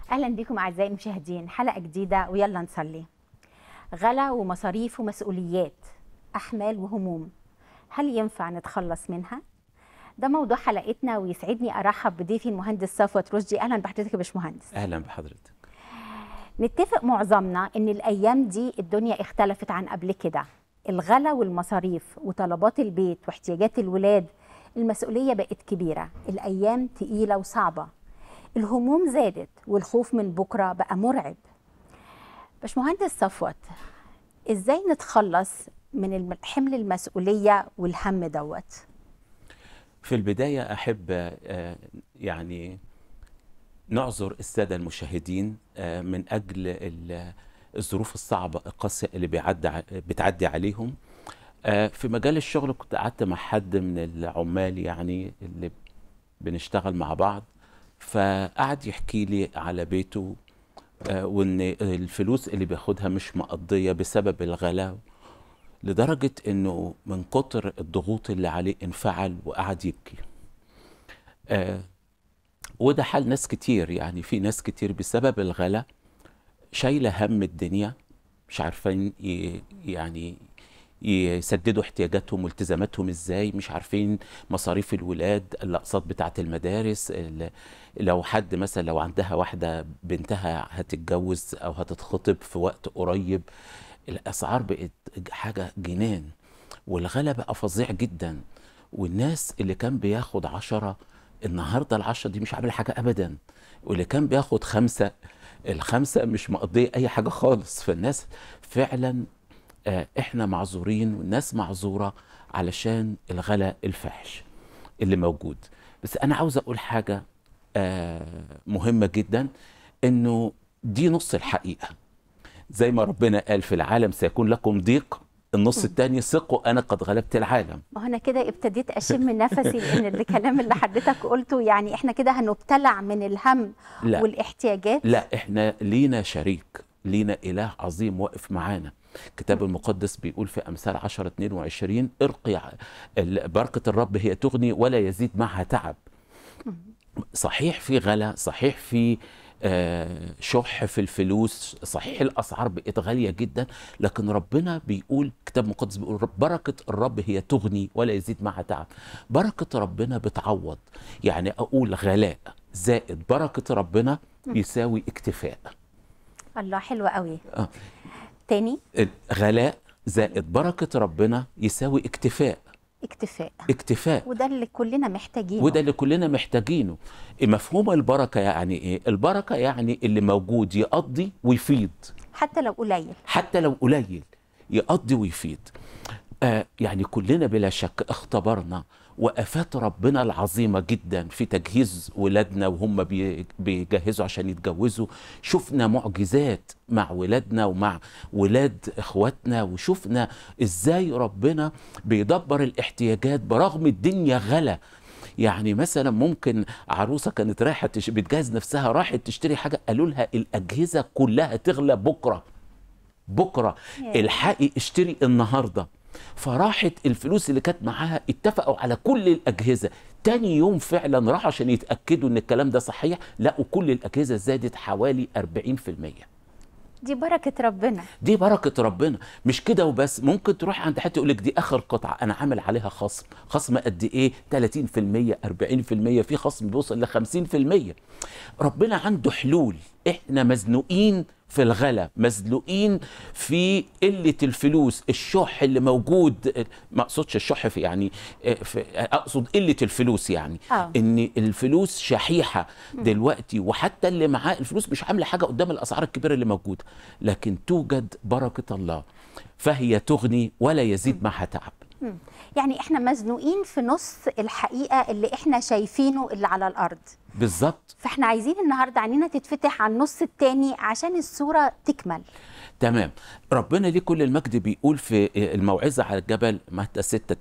اهلا بكم اعزائي المشاهدين حلقه جديده ويلا نصلي غلا ومصاريف ومسؤوليات احمال وهموم هل ينفع نتخلص منها ده موضوع حلقتنا ويسعدني ارحب بضيفي المهندس صفوت رشدي اهلا بحضرتك يا باشمهندس اهلا بحضرتك نتفق معظمنا ان الايام دي الدنيا اختلفت عن قبل كده الغلا والمصاريف وطلبات البيت واحتياجات الولاد المسؤوليه بقت كبيره الايام تقيله وصعبه الهموم زادت والخوف من بكره بقى مرعب باشمهندس صفوت ازاي نتخلص من الم- حمل المسؤوليه والهم دوت في البدايه احب آه، يعني نعذر الساده المشاهدين آه، من اجل ال- الظروف الصعبه القاسيه اللي بيعدي ع- بتعدي عليهم آه، في مجال الشغل كنت قعدت مع حد من العمال يعني اللي بنشتغل مع بعض فقعد يحكي لي على بيته آه، وان الفلوس اللي بياخدها مش مقضيه بسبب الغلاء لدرجه انه من كتر الضغوط اللي عليه انفعل وقعد يبكي آه وده حال ناس كتير يعني في ناس كتير بسبب الغلاء شايله هم الدنيا مش عارفين ي- يعني يسددوا احتياجاتهم والتزاماتهم ازاي مش عارفين مصاريف الولاد الاقساط بتاعه المدارس ال- لو حد مثلا لو عندها واحده بنتها هتتجوز او هتتخطب في وقت قريب الاسعار بقت حاجه جنان والغلا بقى فظيع جدا والناس اللي كان بياخد عشرة النهارده العشرة دي مش عامل حاجه ابدا واللي كان بياخد خمسة الخمسة مش مقضية أي حاجة خالص فالناس فعلا آه، احنا معذورين والناس معذورة علشان الغلاء الفاحش اللي موجود بس أنا عاوز أقول حاجة آه، مهمة جدا إنه دي نص الحقيقة زي ما ربنا قال في العالم سيكون لكم ضيق النص الثاني ثقوا أنا قد غلبت العالم ما هو انا كده ابتديت اشم نفسي لان الكلام اللي حضرتك قلته يعني احنا كده هنبتلع من الهم لا. والاحتياجات لا احنا لينا شريك لينا اله عظيم واقف معانا الكتاب المقدس بيقول في امثال 10 22 ارقي ع- ال- بركه الرب هي تغني ولا يزيد معها تعب صحيح في غلا صحيح في آه، شح في الفلوس صحيح الاسعار بقت غاليه جدا لكن ربنا بيقول الكتاب المقدس بيقول رب- بركه الرب هي تغني ولا يزيد معها تعب بركه ربنا بتعوض يعني اقول غلاء زائد بركه ربنا يساوي اكتفاء الله حلو قوي آه. تاني غلاء زائد بركه ربنا يساوي اكتفاء اكتفاء اكتفاء وده اللي كلنا محتاجينه وده اللي كلنا محتاجينه مفهوم البركه يعني ايه البركه يعني اللي موجود يقضي ويفيض حتى لو قليل حتى لو قليل يقضي ويفيد آه يعني كلنا بلا شك اختبرنا وآفات ربنا العظيمة جدا في تجهيز ولادنا وهم بي- بيجهزوا عشان يتجوزوا شفنا معجزات مع ولادنا ومع ولاد اخواتنا وشفنا ازاي ربنا بيدبر الاحتياجات برغم الدنيا غلا يعني مثلا ممكن عروسه كانت رايحه تش... بتجهز نفسها راحت تشتري حاجه قالوا لها الاجهزه كلها تغلى بكره بكره ياه. الحقي اشتري النهارده فراحت الفلوس اللي كانت معاها اتفقوا على كل الاجهزه تاني يوم فعلا راحوا عشان يتاكدوا ان الكلام ده صحيح لقوا كل الاجهزه زادت حوالي 40% دي بركه ربنا دي بركه ربنا مش كده وبس ممكن تروح عند حد يقول لك دي اخر قطعه انا عامل عليها خصم خصم قد ايه 30% 40% في خصم بيوصل ل 50% ربنا عنده حلول احنا مزنوقين في الغلا مزنوقين في قله الفلوس الشح اللي موجود ما اقصدش الشح في يعني في اقصد قله الفلوس يعني آه. ان الفلوس شحيحه دلوقتي وحتى اللي معاه الفلوس مش عامله حاجه قدام الاسعار الكبيره اللي موجوده لكن توجد بركه الله فهي تغني ولا يزيد معها تعب مم. يعني احنا مزنوقين في نص الحقيقه اللي احنا شايفينه اللي على الارض بالظبط فاحنا عايزين النهارده عينينا تتفتح على النص التاني عشان الصوره تكمل تمام ربنا ليه كل المجد بيقول في الموعظة على الجبل متى 6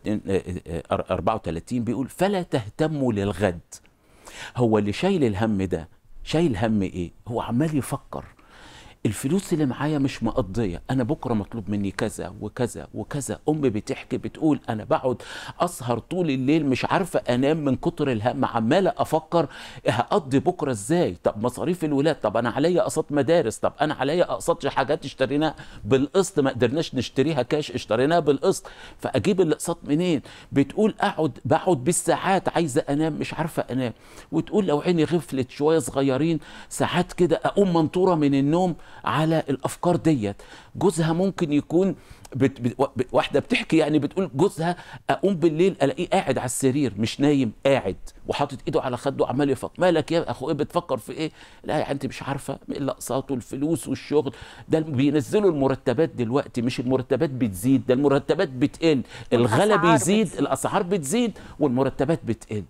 34 بيقول فلا تهتموا للغد هو اللي شايل الهم ده شايل هم ايه هو عمال يفكر الفلوس اللي معايا مش مقضيه انا بكره مطلوب مني كذا وكذا وكذا ام بتحكي بتقول انا بقعد اسهر طول الليل مش عارفه انام من كتر الهم عماله افكر هقضي بكره ازاي طب مصاريف الولاد طب انا عليا اقساط مدارس طب انا عليا اقساط حاجات اشتريناها بالقسط ما قدرناش نشتريها كاش اشتريناها بالقسط فاجيب الاقساط منين بتقول اقعد بقعد بالساعات عايزه انام مش عارفه انام وتقول لو عيني غفلت شويه صغيرين ساعات كده اقوم منطوره من النوم على الافكار ديت جوزها ممكن يكون بت بت واحده بتحكي يعني بتقول جوزها اقوم بالليل الاقيه قاعد على السرير مش نايم قاعد وحاطط ايده على خده وعمال يفكر مالك يا اخو ايه بتفكر في ايه لا يعني انت مش عارفه الاقساط والفلوس والشغل ده بينزلوا المرتبات دلوقتي مش المرتبات بتزيد ده المرتبات بتقل الغلا والأسعار بيزيد بتزيد. الاسعار بتزيد والمرتبات بتقل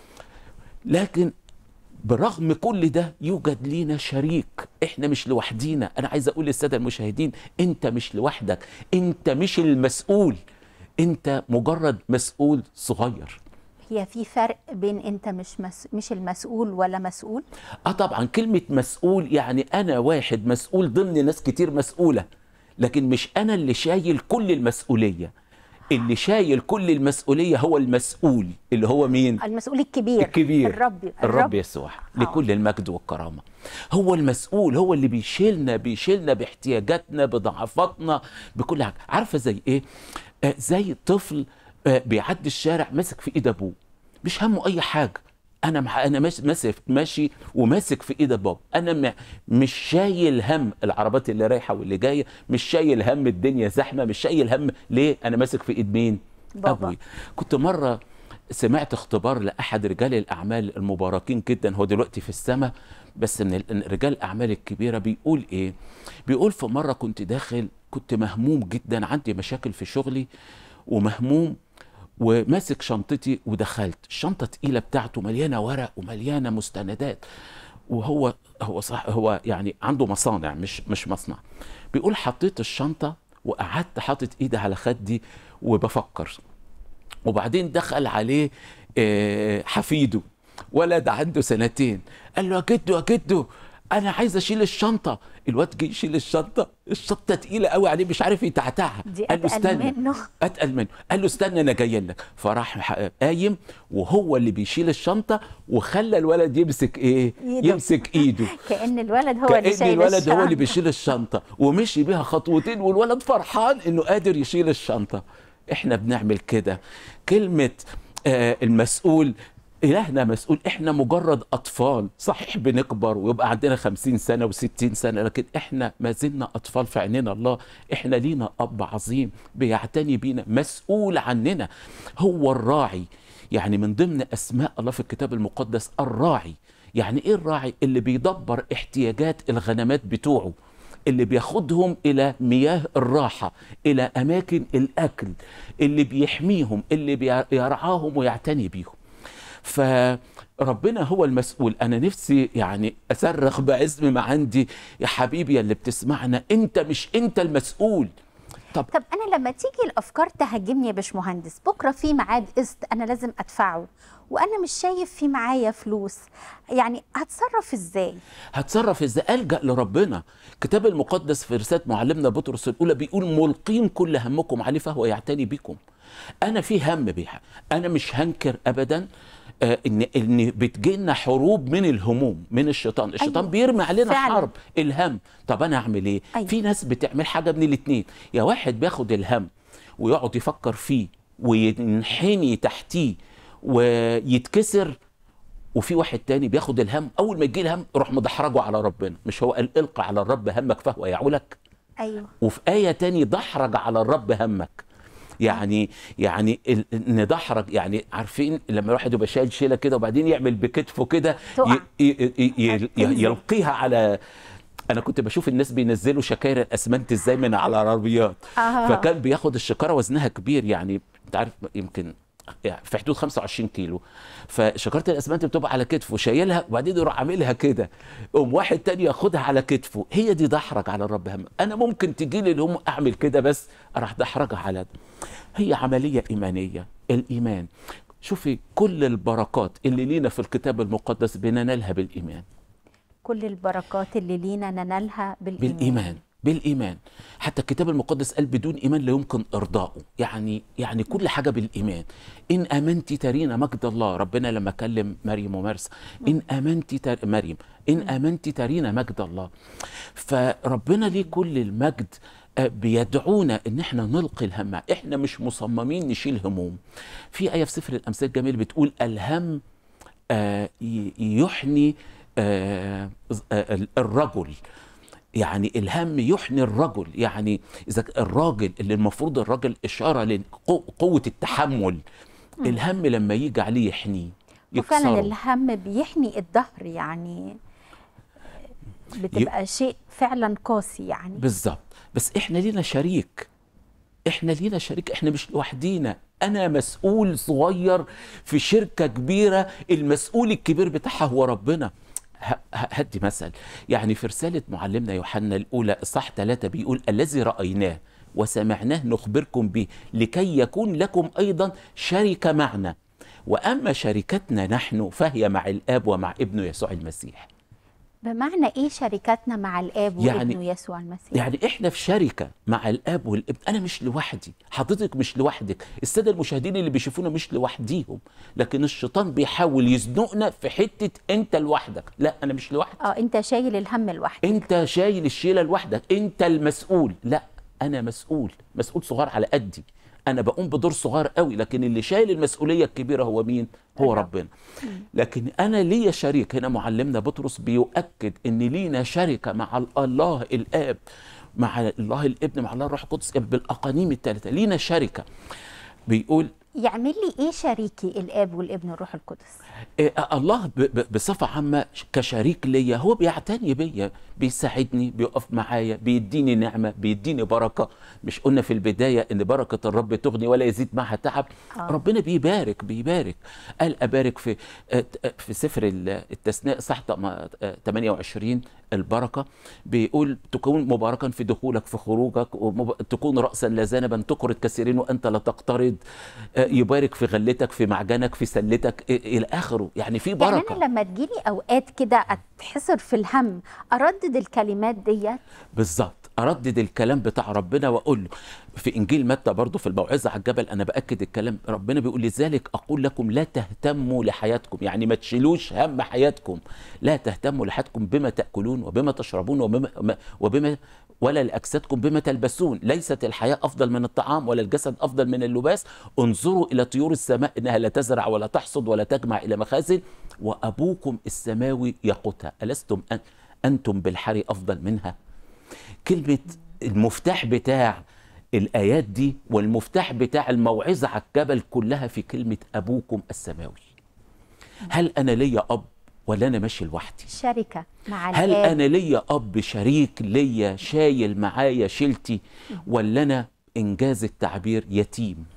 لكن برغم كل ده يوجد لينا شريك احنا مش لوحدينا انا عايز اقول للساده المشاهدين انت مش لوحدك انت مش المسؤول انت مجرد مسؤول صغير هي في فرق بين انت مش مس... مش المسؤول ولا مسؤول اه طبعا كلمه مسؤول يعني انا واحد مسؤول ضمن ناس كتير مسؤوله لكن مش انا اللي شايل كل المسؤوليه اللي شايل كل المسؤوليه هو المسؤول اللي هو مين المسؤول الكبير الكبير الرب الرب يسوع لكل المجد والكرامه هو المسؤول هو اللي بيشيلنا بيشيلنا باحتياجاتنا بضعفاتنا بكل حاجه عارفه زي ايه آه زي طفل آه بيعدي الشارع ماسك في ايد ابوه مش همه اي حاجه انا مع انا ماشي ماسك ماشي وماسك في ايد بابا انا م... مش شايل هم العربات اللي رايحه واللي جايه مش شايل هم الدنيا زحمه مش شايل هم ليه انا ماسك في ايد مين بابا. ابوي كنت مره سمعت اختبار لاحد رجال الاعمال المباركين جدا هو دلوقتي في السماء بس من ال- رجال الاعمال الكبيره بيقول ايه بيقول في مره كنت داخل كنت مهموم جدا عندي مشاكل في شغلي ومهموم وماسك شنطتي ودخلت الشنطه تقيله بتاعته مليانه ورق ومليانه مستندات وهو هو صح هو يعني عنده مصانع مش مش مصنع بيقول حطيت الشنطه وقعدت حاطط ايدي على خدي وبفكر وبعدين دخل عليه آه، حفيده ولد عنده سنتين قال له يا جدو يا جدو انا عايز اشيل الشنطه الواد جه يشيل الشنطه الشنطه تقيله قوي عليه مش عارف يتعتعها دي قال له أتقل استنى منه. اتقل منه قال له استنى انا جاي لك فراح ح- قايم وهو اللي بيشيل الشنطه وخلى الولد يمسك ايه إيده. يمسك ايده كأن الولد هو اللي كأن شايل الولد هو الشنطة. اللي بيشيل الشنطة ومشي بيها خطوتين والولد فرحان انه قادر يشيل الشنطة احنا بنعمل كده كلمة آه المسؤول إلهنا مسؤول إحنا مجرد أطفال صحيح بنكبر ويبقى عندنا خمسين سنة وستين سنة لكن إحنا ما زلنا أطفال في عيننا الله إحنا لينا أب عظيم بيعتني بينا مسؤول عننا هو الراعي يعني من ضمن أسماء الله في الكتاب المقدس الراعي يعني ايه الراعي اللي بيدبر احتياجات الغنمات بتوعه اللي بياخدهم الى مياه الراحه الى اماكن الاكل اللي بيحميهم اللي بيرعاهم ويعتني بيهم فربنا هو المسؤول انا نفسي يعني اصرخ بعزم ما عندي يا حبيبي يا اللي بتسمعنا انت مش انت المسؤول طب طب انا لما تيجي الافكار تهاجمني يا باشمهندس بكره في ميعاد قسط انا لازم ادفعه وانا مش شايف في معايا فلوس يعني هتصرف ازاي هتصرف ازاي الجا لربنا الكتاب المقدس في رساله معلمنا بطرس الاولى بيقول ملقين كل همكم عليه فهو يعتني بكم انا في هم بيها انا مش هنكر ابدا آه، ان ان بتجيلنا حروب من الهموم من الشيطان الشيطان أيوة، بيرمي علينا فعلاً. حرب الهم طب انا اعمل ايه أيوة. في ناس بتعمل حاجه من الاتنين يا واحد بياخد الهم ويقعد يفكر فيه وينحني تحتيه ويتكسر وفي واحد تاني بياخد الهم اول ما يجي الهم يروح مدحرجه على ربنا مش هو قال القى على الرب همك فهو يعولك ايوه وفي آية تاني دحرج على الرب همك يعني يعني ال- ندحرج يعني عارفين لما الواحد يبقى شايل شيله كده وبعدين يعمل بكتفه كده تقع. ي- ي- ي- ي- تنزل. يلقيها على انا كنت بشوف الناس بينزلوا شكاير الاسمنت ازاي من على العربيات آه. فكان بياخد الشكاره وزنها كبير يعني انت عارف يمكن يعني في حدود 25 كيلو فشكاره الاسمنت بتبقى على كتفه شايلها وبعدين يروح عاملها كده قوم واحد تاني ياخدها على كتفه هي دي دحرج على الرب هم انا ممكن تجي لي الهم اعمل كده بس اروح دحرجها على ده. هي عمليه ايمانيه الايمان شوفي كل البركات اللي لينا في الكتاب المقدس بننالها بالايمان كل البركات اللي لينا ننالها بالايمان بالايمان بالايمان حتى الكتاب المقدس قال بدون ايمان لا يمكن ارضائه يعني يعني كل حاجه بالايمان ان امنت ترين مجد الله ربنا لما كلم مريم ومرسى ان امنت تر... مريم ان امنت ترين مجد الله فربنا ليه كل المجد آه، بيدعونا ان احنا نلقي الهم احنا مش مصممين نشيل هموم في ايه في سفر الامثال جميل بتقول الهم آه، ي- يحني آه، آه، الرجل يعني الهم يحني الرجل يعني اذا ك- الراجل اللي المفروض الراجل اشاره لقوه التحمل الهم لما يجي عليه يحنيه وفعلا يكسره الهم بيحني الظهر يعني بتبقى شيء فعلا قاسي يعني بالظبط بس احنا لينا شريك احنا لينا شريك احنا مش لوحدينا انا مسؤول صغير في شركه كبيره المسؤول الكبير بتاعها هو ربنا ه- ه- هدي مثل يعني في رساله معلمنا يوحنا الاولى اصحاح ثلاثة بيقول الذي رايناه وسمعناه نخبركم به لكي يكون لكم ايضا شركه معنا واما شركتنا نحن فهي مع الاب ومع ابنه يسوع المسيح بمعنى ايه شركتنا مع الاب يعني- وابنه يسوع المسيح يعني احنا في شركه مع الاب والابن انا مش لوحدي حضرتك مش لوحدك الساده المشاهدين اللي بيشوفونا مش لوحديهم لكن الشيطان بيحاول يزنقنا في حته انت لوحدك لا انا مش لوحدي اه انت شايل الهم لوحدك انت شايل الشيله لوحدك انت المسؤول لا انا مسؤول مسؤول صغير على قدي انا بقوم بدور صغير قوي لكن اللي شايل المسؤوليه الكبيره هو مين هو الرب. ربنا لكن انا ليا شريك هنا معلمنا بطرس بيؤكد ان لينا شركه مع ال- الله الاب مع الله الابن مع الله الروح القدس بالاقانيم الثلاثه لينا شركه بيقول يعمل لي ايه شريكي الاب والابن والروح القدس إيه، الله ب- ب- بصفة عامة كشريك ليا هو بيعتني بيا بيساعدني بيقف معايا بيديني نعمة بيديني بركة مش قلنا في البداية ان بركة الرب تغني ولا يزيد معها تعب آه. ربنا بيبارك بيبارك قال أبارك في آه، آه، في سفر ال- التثنية صح 28 البركة بيقول تكون مباركا في دخولك في خروجك ومب- تكون رأسا لا ذنبا تقرض كثيرين وأنت لا تقترض آه، يبارك في غلتك في معجنك في سلتك إ- إلى آخره يعني في يعني بركة انا لما تجيلي اوقات كده اتحصر في الهم اردد الكلمات ديت بالظبط اردد الكلام بتاع ربنا واقول له في انجيل متى برضه في الموعظه على الجبل انا باكد الكلام ربنا بيقول لذلك اقول لكم لا تهتموا لحياتكم يعني ما تشيلوش هم حياتكم لا تهتموا لحياتكم بما تاكلون وبما تشربون وبما وبما ولا لاجسادكم بما تلبسون ليست الحياه افضل من الطعام ولا الجسد افضل من اللباس انظروا الى طيور السماء انها لا تزرع ولا تحصد ولا تجمع الى مخازن وابوكم السماوي يقوتها الستم أن انتم بالحري افضل منها كلمة المفتاح بتاع الآيات دي والمفتاح بتاع الموعظة على الجبل كلها في كلمة أبوكم السماوي هل أنا ليا أب ولا أنا ماشي لوحدي شركه مع هل الاب أنا ليا أب شريك ليا شايل معايا شيلتي ولا أنا إنجاز التعبير يتيم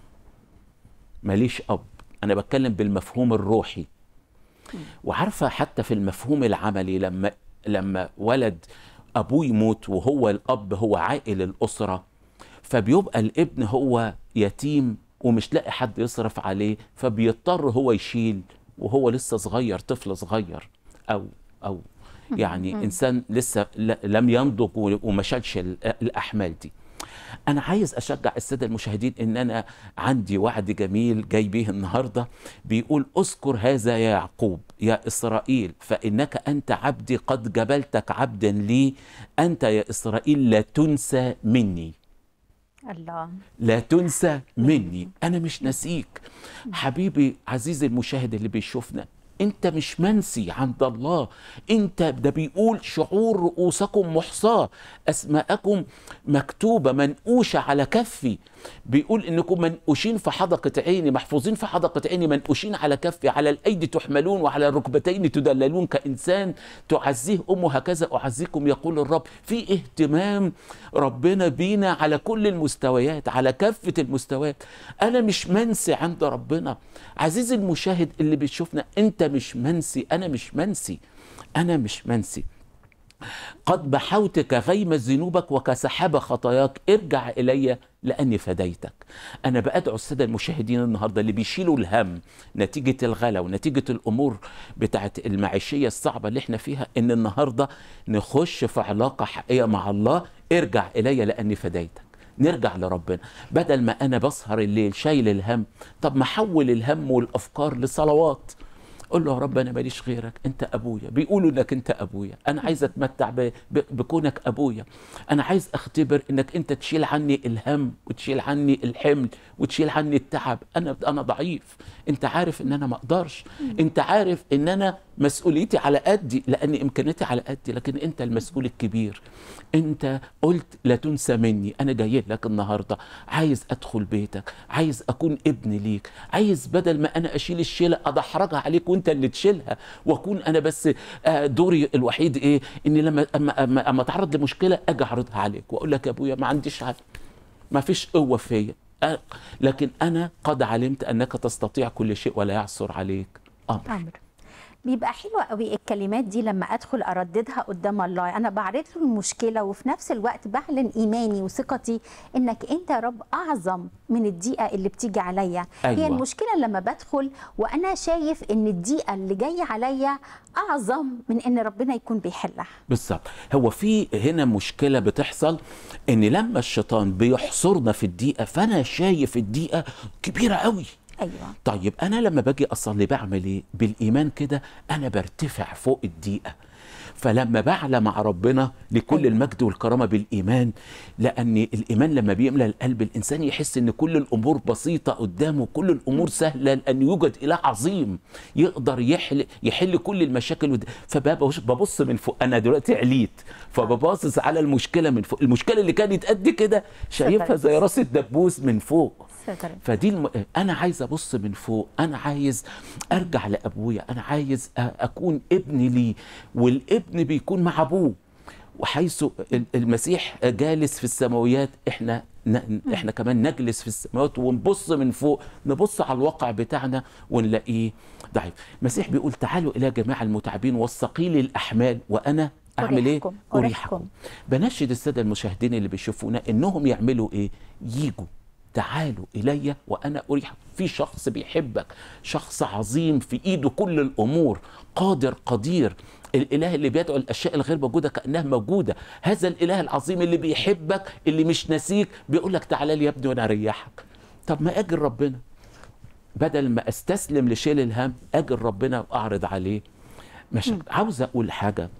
ماليش أب أنا بتكلم بالمفهوم الروحي وعارفة حتى في المفهوم العملي لما لما ولد أبوه يموت وهو الأب هو عائل الأسرة فبيبقى الابن هو يتيم ومش لاقي حد يصرف عليه فبيضطر هو يشيل وهو لسه صغير طفل صغير أو أو يعني إنسان لسه ل- لم ينضج و- وما شالش ال- الأحمال دي أنا عايز أشجع السادة المشاهدين إن أنا عندي وعد جميل جاي بيه النهاردة بيقول أذكر هذا يا يعقوب يا إسرائيل فإنك أنت عبدي قد جبلتك عبدا لي أنت يا إسرائيل لا تنسى مني الله لا تنسى مني أنا مش نسيك حبيبي عزيزي المشاهد اللي بيشوفنا انت مش منسي عند الله انت ده بيقول شعور رؤوسكم محصاة اسماءكم مكتوبة منقوشة على كفي بيقول انكم منقوشين في حدقة عيني محفوظين في حدقة عيني منقوشين على كفي على الايدي تحملون وعلى الركبتين تدللون كانسان تعزيه امه هكذا اعزيكم يقول الرب في اهتمام ربنا بينا على كل المستويات على كافة المستويات انا مش منسي عند ربنا عزيزي المشاهد اللي بيشوفنا انت مش منسي انا مش منسي انا مش منسي قد محوت كغيم ذنوبك وكسحاب خطاياك ارجع الي لاني فديتك انا بادعو الساده المشاهدين النهارده اللي بيشيلوا الهم نتيجه الغلا ونتيجه الامور بتاعت المعيشيه الصعبه اللي احنا فيها ان النهارده نخش في علاقه حقيقيه مع الله ارجع الي لاني فديتك نرجع لربنا بدل ما انا بسهر الليل شايل الهم طب ما احول الهم والافكار لصلوات قول له يا رب انا ماليش غيرك انت ابويا بيقولوا انك انت ابويا انا عايز اتمتع ب- ب- بكونك ابويا انا عايز اختبر انك انت تشيل عني الهم وتشيل عني الحمل وتشيل عني التعب انا انا ضعيف انت عارف ان انا ما اقدرش انت عارف ان انا مسؤوليتي على قدي لان امكانياتي على قدي لكن انت المسؤول الكبير انت قلت لا تنسى مني انا جاي لك النهارده عايز ادخل بيتك عايز اكون ابن ليك عايز بدل ما انا اشيل الشيله ادحرجها عليك وانت اللي تشيلها واكون انا بس آه، دوري الوحيد ايه اني لما اما اما, أما اتعرض لمشكله اجي اعرضها عليك واقول لك يا ابويا ما عنديش حل ما فيش قوه فيا آه، لكن انا قد علمت انك تستطيع كل شيء ولا يعثر عليك امر امر بيبقى حلو قوي الكلمات دي لما ادخل ارددها قدام الله انا بعرض له المشكله وفي نفس الوقت بعلن ايماني وثقتي انك انت يا رب اعظم من الضيقه اللي بتيجي عليا أيوة. هي المشكله لما بدخل وانا شايف ان الضيقه اللي جايه عليا اعظم من ان ربنا يكون بيحلها بالظبط هو في هنا مشكلة بتحصل ان لما الشيطان بيحصرنا في الدقيقة فانا شايف الدقيقة كبيرة قوي ايوه طيب انا لما باجي اصلي بعمل ايه بالايمان كده انا برتفع فوق الدقيقة فلما بعلى مع ربنا لكل أيوة. المجد والكرامة بالإيمان لأن الإيمان لما بيملى القلب الإنسان يحس إن كل الأمور بسيطة قدامه كل الأمور سهلة لأن يوجد إله عظيم يقدر يحل يحل كل المشاكل ود... فببص من فوق أنا دلوقتي عليت فبباصص على المشكلة من فوق المشكلة اللي كانت قد كده شايفها زي راس الدبوس من فوق ستر فدي الم... انا عايز ابص من فوق انا عايز ارجع لابويا انا عايز أ- اكون ابن لي والابن بيكون مع ابوه وحيث ال- المسيح جالس في السماويات احنا ن... احنا كمان نجلس في السماوات ونبص من فوق نبص على الواقع بتاعنا ونلاقيه ضعيف المسيح بيقول تعالوا الى جميع المتعبين والثقيل الاحمال وانا اعمل ايه أريحكم. اريحكم أريحكم. بنشد الساده المشاهدين اللي بيشوفونا انهم يعملوا ايه يجوا تعالوا الي وانا اريحكم في شخص بيحبك شخص عظيم في ايده كل الامور قادر قدير الاله اللي بيدعو الاشياء الغير موجوده كانها موجوده هذا الاله العظيم اللي بيحبك اللي مش ناسيك بيقول لك تعالى لي يا ابني وانا اريحك طب ما اجل ربنا بدل ما استسلم لشيل الهم اجل ربنا واعرض عليه مشاكل عاوز اقول حاجه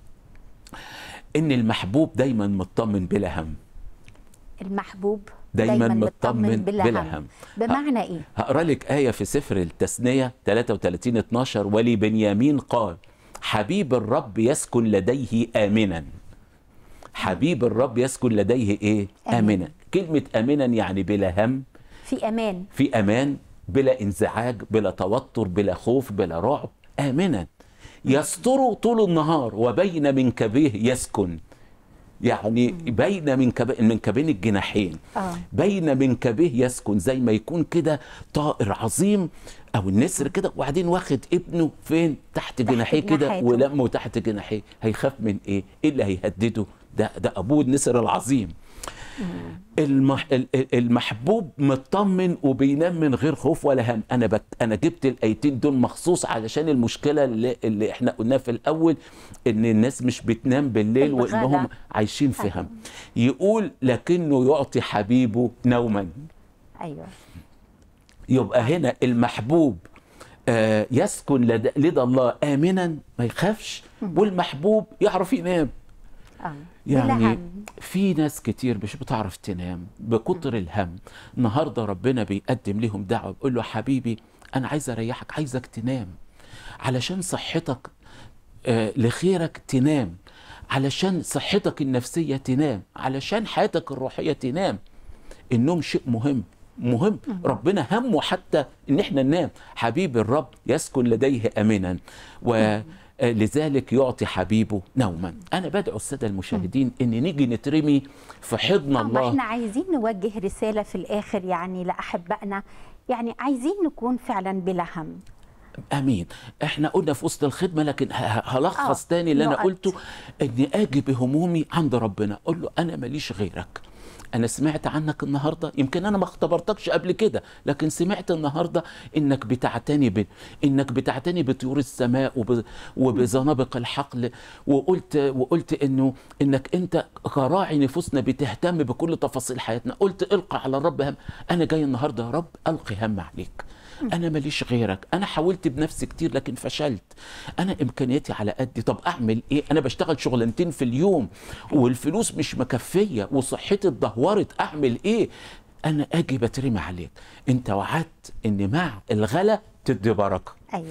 ان المحبوب دايما مطمن بلا هم المحبوب دايماً مطمن بلا, بلا هم هم. بمعنى ايه هقرا لك آية في سفر التثنية 33 12 ولبنيامين قال حبيب الرب يسكن لديه آمنا حبيب الرب يسكن لديه إيه؟ آمنا. آمنا كلمة آمنا يعني بلا هم في امان في أمان بلا انزعاج بلا توتر بلا خوف بلا رعب آمنا يستر طول النهار وبين منكبيه يسكن يعني بين منكب منكبين الجناحين اه بين منكبيه يسكن زي ما يكون كده طائر عظيم او النسر كده وبعدين واخد ابنه فين تحت جناحيه كده جناحاته. ولمه تحت جناحيه هيخاف من ايه ايه اللي هيهدده ده ده ابوه النسر العظيم المح... ال- ال- المحبوب مطمن وبينام من غير خوف ولا هم انا بك... انا جبت الايتين دول مخصوص علشان المشكله اللي, اللي احنا قلناها في الاول ان الناس مش بتنام بالليل الغلا. وانهم عايشين في أيوة. هم يقول لكنه يعطي حبيبه نوما ايوه يبقى هنا المحبوب آه، يسكن لدى, لدى الله امنا ما يخافش والمحبوب يعرف ينام اه بلا يعني هم. في ناس كتير مش بتعرف تنام بكتر الهم النهارده ربنا بيقدم لهم دعوه بيقول له حبيبي انا عايز اريحك عايزك تنام علشان صحتك آه، لخيرك تنام علشان صحتك النفسيه تنام علشان حياتك الروحيه تنام النوم شيء مهم مهم ربنا همه حتى ان احنا ننام حبيب الرب يسكن لديه امنا ولذلك يعطي حبيبه نوما انا بدعو الساده المشاهدين ان نيجي نترمي في حضن آه، ما الله احنا عايزين نوجه رسالة في الآخر يعني لأحبائنا يعني عايزين نكون فعلا بلا هم امين احنا قلنا في وسط الخدمه لكن ه- ه- هلخص آه، تاني اللي انا نقط. قلته اني اجي بهمومي عند ربنا اقول له انا ماليش غيرك انا سمعت عنك النهارده يمكن انا ما اختبرتكش قبل كده لكن سمعت النهارده انك بتعتني ب... انك بتعتني بطيور السماء وب... وبزنابق الحقل وقلت وقلت انه انك انت كراعي نفوسنا بتهتم بكل تفاصيل حياتنا قلت القى على الرب هم انا جاي النهارده يا رب القي هم عليك انا ماليش غيرك انا حاولت بنفسي كتير لكن فشلت انا امكانياتي على قدي طب اعمل ايه انا بشتغل شغلانتين في اليوم والفلوس مش مكفيه وصحتي اتدهورت اعمل ايه انا اجي بترمي عليك انت وعدت ان مع الغلا تدي بركه ايوه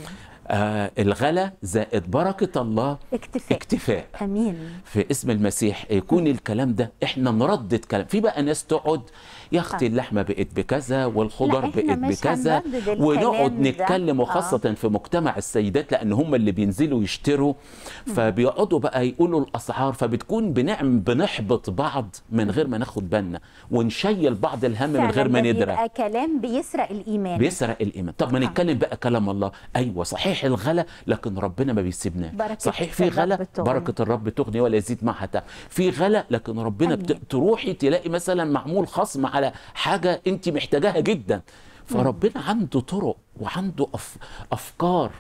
آه الغلا زائد بركه الله اكتفاء اكتفاء امين في اسم المسيح يكون الكلام ده احنا نردد كلام في بقى ناس تقعد يا اختي آه. اللحمه بقت بكذا والخضار لا، إحنا بقت مش بكذا هنردد الكلام ونقعد ده. نتكلم آه. وخاصه في مجتمع السيدات لان هم اللي بينزلوا يشتروا فبيقعدوا بقى يقولوا الاسعار فبتكون بنعم بنحبط بعض من غير ما ناخد بالنا ونشيل بعض الهم من فعلاً غير ما ده ندرك بيبقى كلام بيسرق الايمان بيسرق الايمان طب ما نتكلم بقى كلام الله ايوه صحيح الغلا لكن ربنا ما بيسيبناش بركة صحيح في الرب غلا تغني. بركه الرب تغني ولا يزيد معها تعب في غلا لكن ربنا أمين. بت... تروحي تلاقي مثلا معمول خصم على حاجه انت محتاجاها جدا فربنا عنده طرق وعنده أف... افكار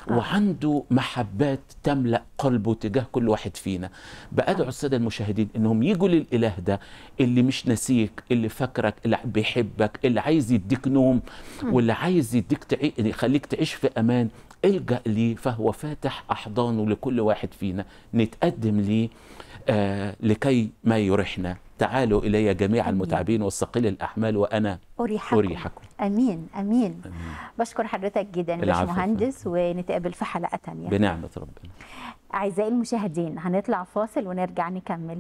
وعنده محبات تملا قلبه تجاه كل واحد فينا بادعو الساده المشاهدين انهم يجوا للاله ده اللي مش ناسيك اللي فاكرك اللي بيحبك اللي عايز يديك نوم واللي عايز يديك تعي... يخليك تعيش في امان الجا ليه فهو فاتح احضانه لكل واحد فينا نتقدم ليه آه لكي ما يريحنا تعالوا الي جميع أمين. المتعبين والثقيل الاحمال وانا أريحكم اريحكم امين امين بشكر حضرتك جدا يا العفو. باشمهندس ونتقابل في حلقه تانية بنعمه ربنا اعزائي المشاهدين هنطلع فاصل ونرجع نكمل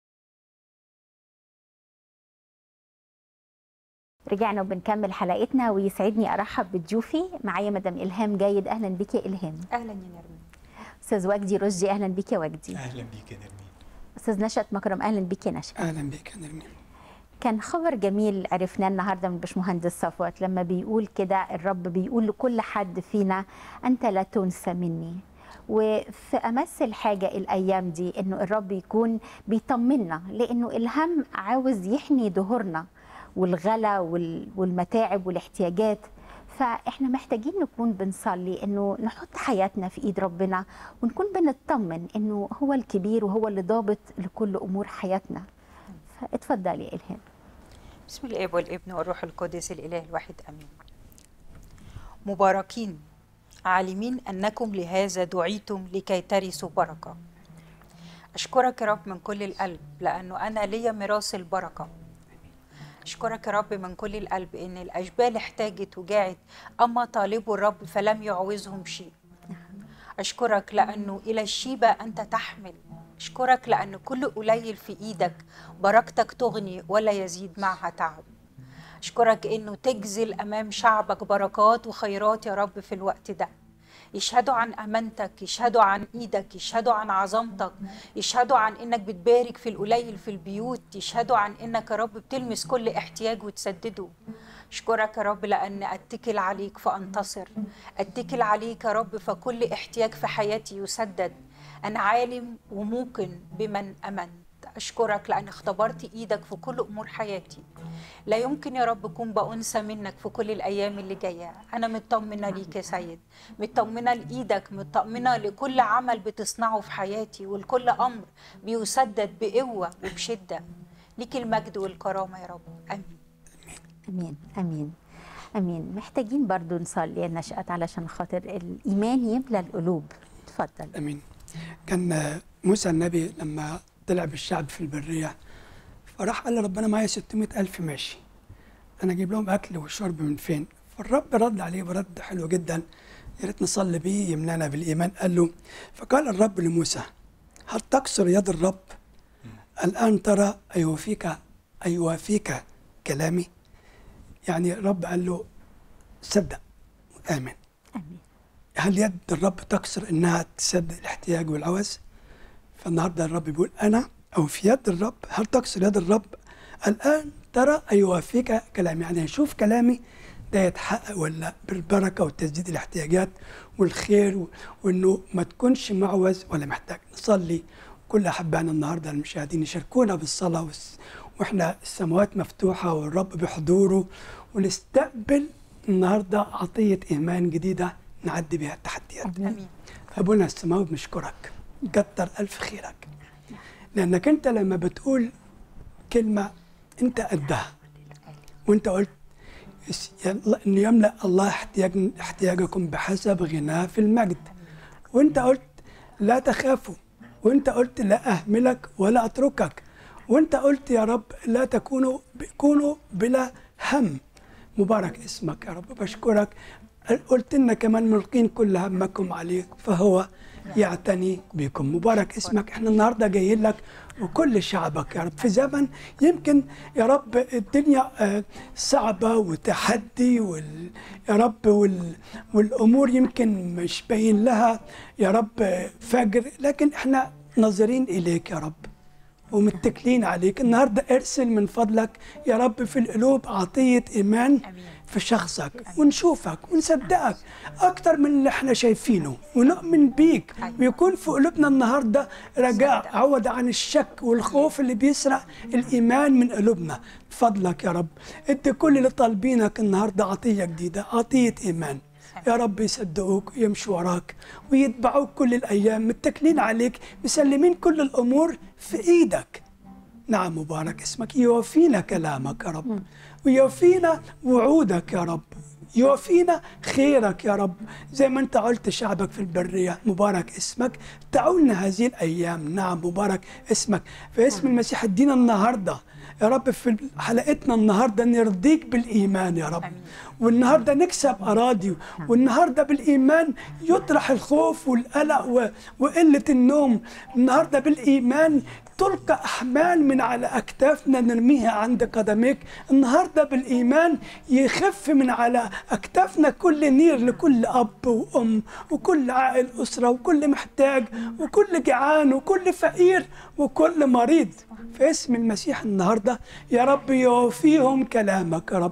رجعنا وبنكمل حلقتنا ويسعدني ارحب بضيوفي معايا مدام الهام جيد اهلا بك يا الهام اهلا يا نرمين استاذ وجدي رشدي اهلا بك يا وجدي اهلا بيك يا نرمين استاذ نشأت مكرم اهلا بك يا نشأت اهلا بيك يا نرمين كان خبر جميل عرفناه النهارده من باشمهندس صفوت لما بيقول كده الرب بيقول لكل حد فينا انت لا تنسى مني وفي امس الحاجه الايام دي انه الرب يكون بيطمنا لانه الهم عاوز يحني ظهورنا والغلا وال- والمتاعب والاحتياجات فاحنا محتاجين نكون بنصلي انه نحط حياتنا في ايد ربنا ونكون بنطمن انه هو الكبير وهو اللي ضابط لكل امور حياتنا فاتفضلي يا الهام بسم الاب والابن والروح القدس الاله الواحد امين مباركين عالمين انكم لهذا دعيتم لكي ترثوا بركه اشكرك يا رب من كل القلب لانه انا ليا ميراث البركه اشكرك يا رب من كل القلب ان الاشبال احتاجت وجاعت اما طالبوا الرب فلم يعوزهم شيء أشكرك لأنه إلى الشيبة أنت تحمل أشكرك لأن كل قليل في إيدك بركتك تغني ولا يزيد معها تعب أشكرك إنه تجزل أمام شعبك بركات وخيرات يا رب في الوقت ده يشهدوا عن أمانتك يشهدوا عن إيدك يشهدوا عن عظمتك يشهدوا عن إنك بتبارك في القليل في البيوت يشهدوا عن إنك يا رب بتلمس كل احتياج وتسدده أشكرك يا رب لأن أتكل عليك فأنتصر أتكل عليك يا رب فكل احتياج في حياتي يسدد أنا عالم وموقن بمن أمنت أشكرك لأن اختبرت إيدك في كل أمور حياتي لا يمكن يا رب أكون بأنسى منك في كل الأيام اللي جاية أنا مطمنة ليك يا سيد مطمنة لإيدك مطمنة لكل عمل بتصنعه في حياتي ولكل أمر بيسدد بقوة وبشدة ليك المجد والكرامة يا رب آمين امين امين امين محتاجين برضو نصلي يا نشأت علشان خاطر الايمان يملى القلوب اتفضل امين كان موسى النبي لما طلع بالشعب في البريه فراح قال لربنا معايا 600 ألف ماشي أنا أجيب لهم أكل وشرب من فين؟ فالرب رد عليه برد حلو جدا يا ريت نصلي بيه يمنعنا بالإيمان قال له فقال الرب لموسى هل تكسر يد الرب؟ الآن ترى أيوفيك أيوافيك كلامي؟ يعني الرب قال له صدق وآمن امين هل يد الرب تكسر انها تسد الاحتياج والعوز فالنهارده الرب بيقول انا او في يد الرب هل تكسر يد الرب الان ترى ايوافيك كلامي يعني شوف كلامي ده يتحقق ولا بالبركه وتسديد الاحتياجات والخير و- وانه ما تكونش معوز ولا محتاج نصلي كل احبائنا النهارده المشاهدين يشاركونا بالصلاه والس- واحنا السماوات مفتوحه والرب بحضوره ونستقبل النهارده عطيه ايمان جديده نعدي بها التحديات امين ابونا السماوي بنشكرك كتر الف خيرك لانك انت لما بتقول كلمه انت قدها وانت قلت اس- يلا- ان يملا الله احتياج احتياجكم بحسب غناه في المجد وانت قلت لا تخافوا وانت قلت لا اهملك ولا اتركك وانت قلت يا رب لا تكونوا كونوا بلا هم مبارك اسمك يا رب بشكرك قلت لنا كمان ملقين كل همكم عليك فهو يعتني بكم مبارك اسمك احنا النهارده جايين لك وكل شعبك يا رب في زمن يمكن يا رب الدنيا آه، صعبة وتحدي وال يا رب وال والأمور يمكن مش باين لها يا رب آه، فجر لكن احنا ناظرين إليك يا رب ومتكلين عليك النهارده ارسل من فضلك يا رب في القلوب عطيه ايمان امين في شخصك ونشوفك ونصدقك اكتر من اللي احنا شايفينه ونؤمن بيك ويكون في قلوبنا النهارده رجاء عوض عن الشك والخوف اللي بيسرق الايمان من قلوبنا فضلك يا رب ادي كل اللي طالبينك النهارده عطيه جديده عطيه ايمان يا رب يصدقوك ويمشوا وراك ويتبعوك كل الايام متكلين عليك مسلمين كل الامور في ايدك نعم مبارك اسمك يوفينا كلامك يا رب ويوفينا وعودك يا رب يوفينا خيرك يا رب زي ما انت قلت شعبك في البرية مبارك اسمك تعولنا هذه الأيام نعم مبارك اسمك في اسم المسيح ادينا النهاردة يا رب في حلقتنا النهاردة نرضيك بالإيمان يا رب آمين. والنهارده نكسب اراضي والنهارده بالايمان يطرح الخوف والقلق و- وقله النوم النهارده بالايمان تلقى احمال من على اكتافنا نرميها عند قدميك النهارده بالايمان يخف من على اكتافنا كل نير لكل اب وام وكل عائل اسره وكل محتاج وكل جعان وكل فقير وكل مريض في اسم المسيح النهارده يا رب يوفيهم كلامك يا رب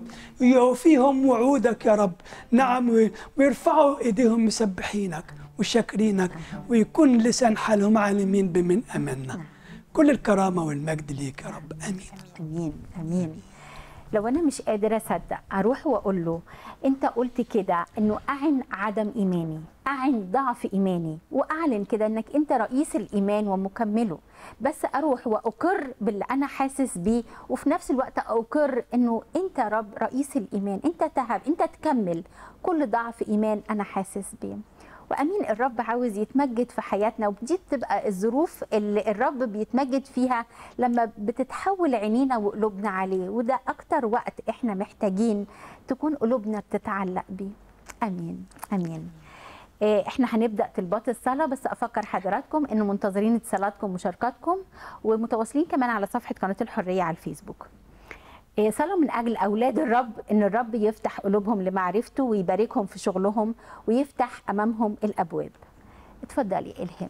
يوفيهم وعودك يا رب نعم وي- ويرفعوا ايديهم مسبحينك وشاكرينك ويكون لسان حالهم عالمين بمن امنا كل الكرامه والمجد ليك يا رب امين امين امين لو انا مش قادره اصدق اروح واقول له انت قلت كده انه اعن عدم ايماني اعن ضعف ايماني واعلن كده انك انت رئيس الايمان ومكمله بس اروح واقر باللي انا حاسس بيه وفي نفس الوقت اقر انه انت رب رئيس الايمان انت تهب انت تكمل كل ضعف ايمان انا حاسس بيه وامين الرب عاوز يتمجد في حياتنا ودي بتبقى الظروف اللي الرب بيتمجد فيها لما بتتحول عينينا وقلوبنا عليه وده اكتر وقت احنا محتاجين تكون قلوبنا بتتعلق بيه امين امين إيه، احنا هنبدا طلبات الصلاه بس افكر حضراتكم انه منتظرين اتصالاتكم ومشاركاتكم ومتواصلين كمان على صفحه قناه الحريه على الفيسبوك إيه، صلاة من أجل أولاد الرب إن الرب يفتح قلوبهم لمعرفته ويباركهم في شغلهم ويفتح أمامهم الأبواب اتفضلي إلهام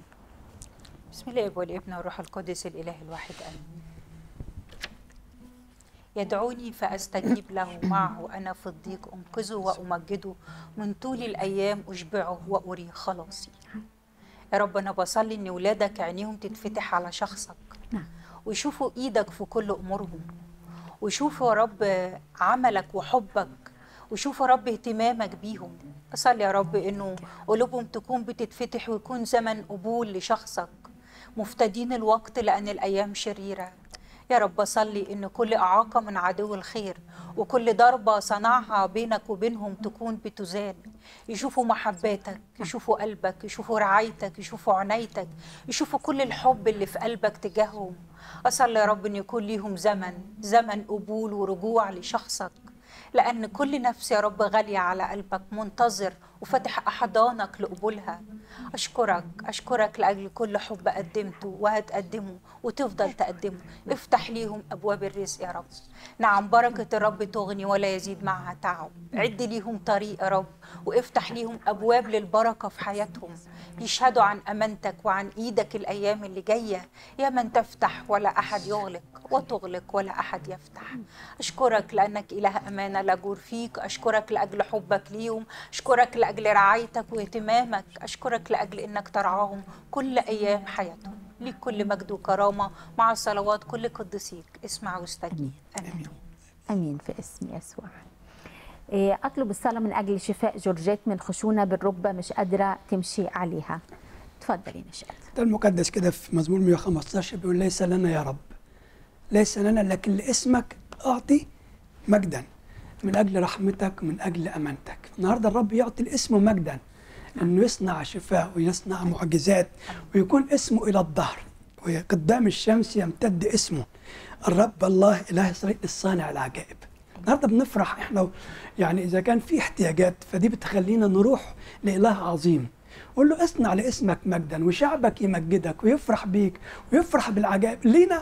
بسم الله والابن والروح القدس الاله الواحد امين يدعوني فاستجيب له معه انا في الضيق انقذه وامجده من طول الايام اشبعه واري خلاصي يا رب انا بصلي ان ولادك عينيهم تتفتح على شخصك نعم. ويشوفوا ايدك في كل امورهم ويشوفوا يا رب عملك وحبك ويشوفوا يا رب اهتمامك بيهم اصلي يا رب انه قلوبهم تكون بتتفتح ويكون زمن قبول لشخصك مفتدين الوقت لان الايام شريره يا رب اصلي ان كل اعاقه من عدو الخير وكل ضربه صنعها بينك وبينهم تكون بتزال يشوفوا محباتك يشوفوا قلبك يشوفوا رعايتك يشوفوا عنايتك يشوفوا كل الحب اللي في قلبك تجاههم اصلي يا رب ان يكون ليهم زمن زمن قبول ورجوع لشخصك لأن كل نفس يا رب غالية على قلبك منتظر وفتح أحضانك لقبولها أشكرك أشكرك لأجل كل حب قدمته وهتقدمه وتفضل تقدمه افتح ليهم أبواب الرزق يا رب نعم بركة الرب تغني ولا يزيد معها تعب عد ليهم طريق يا رب وافتح ليهم أبواب للبركة في حياتهم يشهدوا عن أمانتك وعن إيدك الأيام اللي جاية يا من تفتح ولا أحد يغلق وتغلق ولا أحد يفتح أشكرك لأنك إله أمانة لا جور فيك أشكرك لأجل حبك ليهم أشكرك لأجل رعايتك واهتمامك أشكرك لأجل أنك ترعاهم كل أيام حياتهم ليك كل مجد وكرامة مع صلوات كل قدسيك اسمع واستجيب آمين امين في اسم يسوع إيه، اطلب الصلاه من اجل شفاء جورجيت من خشونه بالركبه مش قادره تمشي عليها اتفضلي نشأت ده المقدس كده في مزمور 115 بيقول ليس لنا يا رب ليس لنا لكن لاسمك اعطي مجدا من اجل رحمتك ومن اجل امانتك النهارده الرب يعطي الاسم مجدا انه يصنع شفاء ويصنع معجزات ويكون اسمه الى الظهر وقدام الشمس يمتد اسمه الرب الله اله اسرائيل الصانع العجائب النهارده بنفرح احنا يعني اذا كان في احتياجات فدي بتخلينا نروح لاله عظيم قول له اصنع لاسمك مجدا وشعبك يمجدك ويفرح بيك ويفرح بالعجائب لينا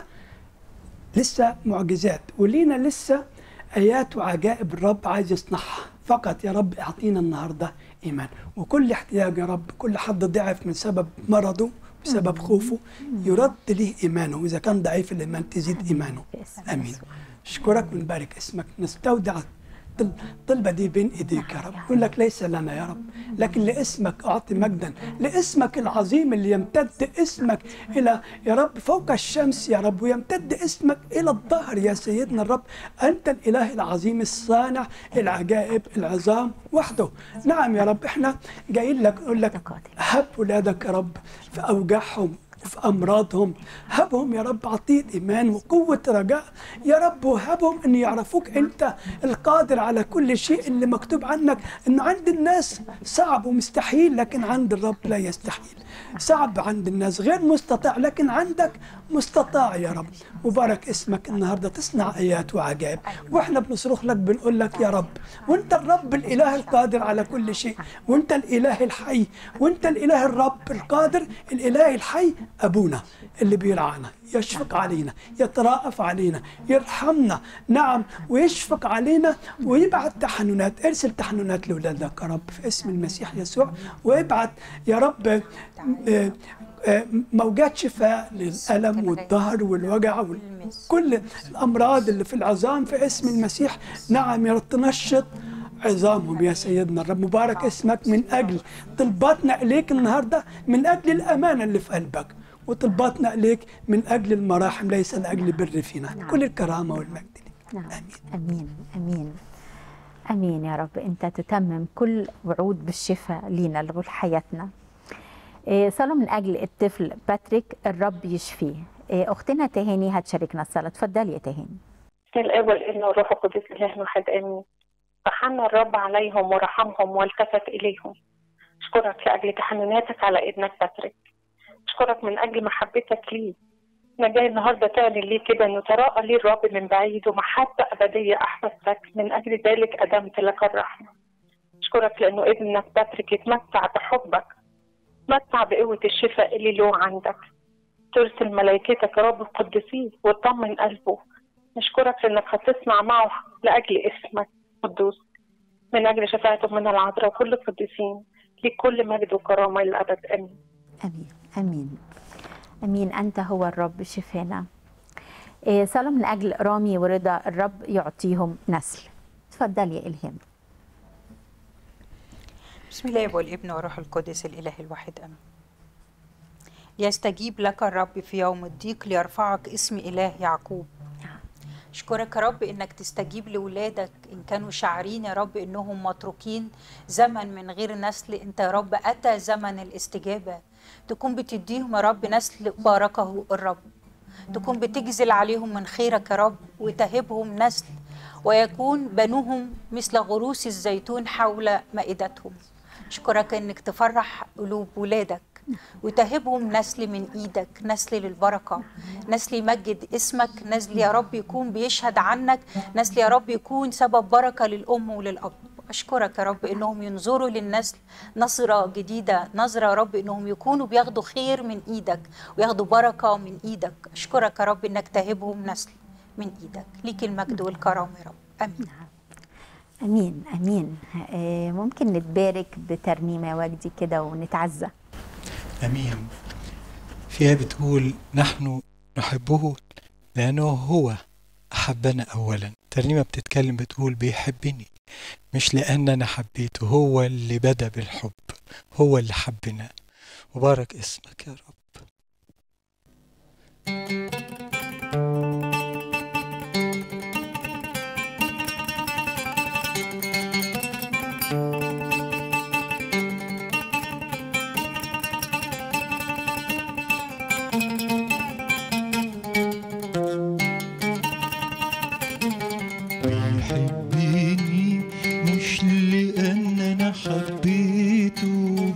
لسه معجزات ولينا لسه ايات وعجائب الرب عايز يصنعها فقط يا رب اعطينا النهارده ايمان وكل احتياج يا رب كل حد ضعف من سبب مرضه بسبب خوفه يرد ليه ايمانه واذا كان ضعيف الايمان تزيد ايمانه في اسم امين يسوع. اشكرك ونبارك اسمك نستودع الطل- الطلبه دي بين ايديك يا رب يقول لك ليس لنا يا رب لكن لاسمك اعطي مجدا لاسمك العظيم اللي يمتد اسمك الى يا رب فوق الشمس يا رب ويمتد اسمك الى الظهر يا سيدنا الرب انت الاله العظيم الصانع العجائب العظام وحده نعم يا رب احنا جايين لك نقول لك قادر. هب ولادك يا رب في اوجاعهم وفي امراضهم هبهم يا رب عطيه ايمان وقوه رجاء يا رب وهبهم ان يعرفوك انت القادر على كل شيء اللي مكتوب عنك انه عند الناس صعب ومستحيل لكن عند الرب لا يستحيل صعب عند الناس غير مستطاع لكن عندك مستطاع يا رب وبارك اسمك النهارده تصنع ايات وعجائب واحنا بنصرخ لك بنقول لك يا رب وانت الرب الاله القادر على كل شيء وانت الاله الحي وانت الاله الرب القادر الاله الحي ابونا اللي بيرعانا يشفق علينا يتراءف علينا يرحمنا نعم ويشفق علينا ويبعت تحننات ارسل تحننات لاولادك يا رب في اسم المسيح يسوع وابعت يا رب آه، آه، موجات شفاء للألم والظهر والوجع وكل الأمراض اللي في العظام في اسم المسيح نعم يا رب تنشط عظامهم يا سيدنا الرب مبارك اسمك من أجل طلباتنا إليك النهاردة من أجل الأمانة اللي في قلبك وطلباتنا إليك من أجل المراحم ليس لأجل بر فينا كل الكرامة والمجد لك نعم آمين. امين امين امين يا رب انت تتمم كل وعود بالشفاء لينا لغول حياتنا إيه، صلاة من اجل الطفل باتريك الرب يشفيه إيه، اختنا تهاني هتشاركنا الصلاه اتفضلي يا تهاني بسم الاب والابن والروح القدس اله واحد امين فحن الرب عليهم ورحمهم والتفت اليهم اشكرك لاجل تحنناتك على ابنك باتريك اشكرك من اجل محبتك ليه انا جاي النهارده تعلن ليه كده انه تراءى لي الرب من بعيد ومحبه ابديه احببتك من اجل ذلك ادمت لك الرحمه اشكرك لانه ابنك باتريك يتمتع بحبك يتمتع بقوه الشفاء اللي له عندك ترسل ملائكتك يا رب القدسين وتطمن قلبه نشكرك لانك هتصنع معه لاجل اسمك قدوس من اجل شفاعته من العذراء وكل القديسين ليك كل مجد وكرامه الى الابد امين امين امين امين انت هو الرب شفانا إيه، صلاة من اجل رامي ورضا الرب يعطيهم نسل اتفضلي يا الهام بسم الله والابن والروح القدس الاله الواحد امين ليستجيب لك الرب في يوم الضيق ليرفعك اسم اله يعقوب اشكرك يا رب انك تستجيب لاولادك ان كانوا شاعرين يا رب انهم متروكين زمن من غير نسل انت يا رب اتى زمن الاستجابه تكون بتديهم يا رب نسل باركه الرب تكون بتجزل عليهم من خيرك يا رب وتهبهم نسل ويكون بنوهم مثل غروس الزيتون حول مائدتهم اشكرك انك تفرح قلوب ولادك وتهبهم نسل من ايدك نسل للبركه نسل يمجد اسمك نسل يا رب يكون بيشهد عنك نسل يا رب يكون سبب بركه للام وللاب أشكرك يا رب إنهم ينظروا للنسل نظرة جديدة نظرة يا رب إنهم يكونوا بياخدوا خير من إيدك وياخدوا بركة من إيدك أشكرك يا رب إنك تهبهم نسل من إيدك ليك المجد والكرامة يا رب آمين امين امين آه، ممكن نتبارك بترنيمه يا وجدي كده ونتعزى امين فيها بتقول نحن نحبه لانه هو احبنا اولا ترنيمه بتتكلم بتقول بيحبني مش لان انا حبيته هو اللي بدا بالحب هو اللي حبنا مبارك اسمك يا رب بيحبني مش لأن أنا حبيته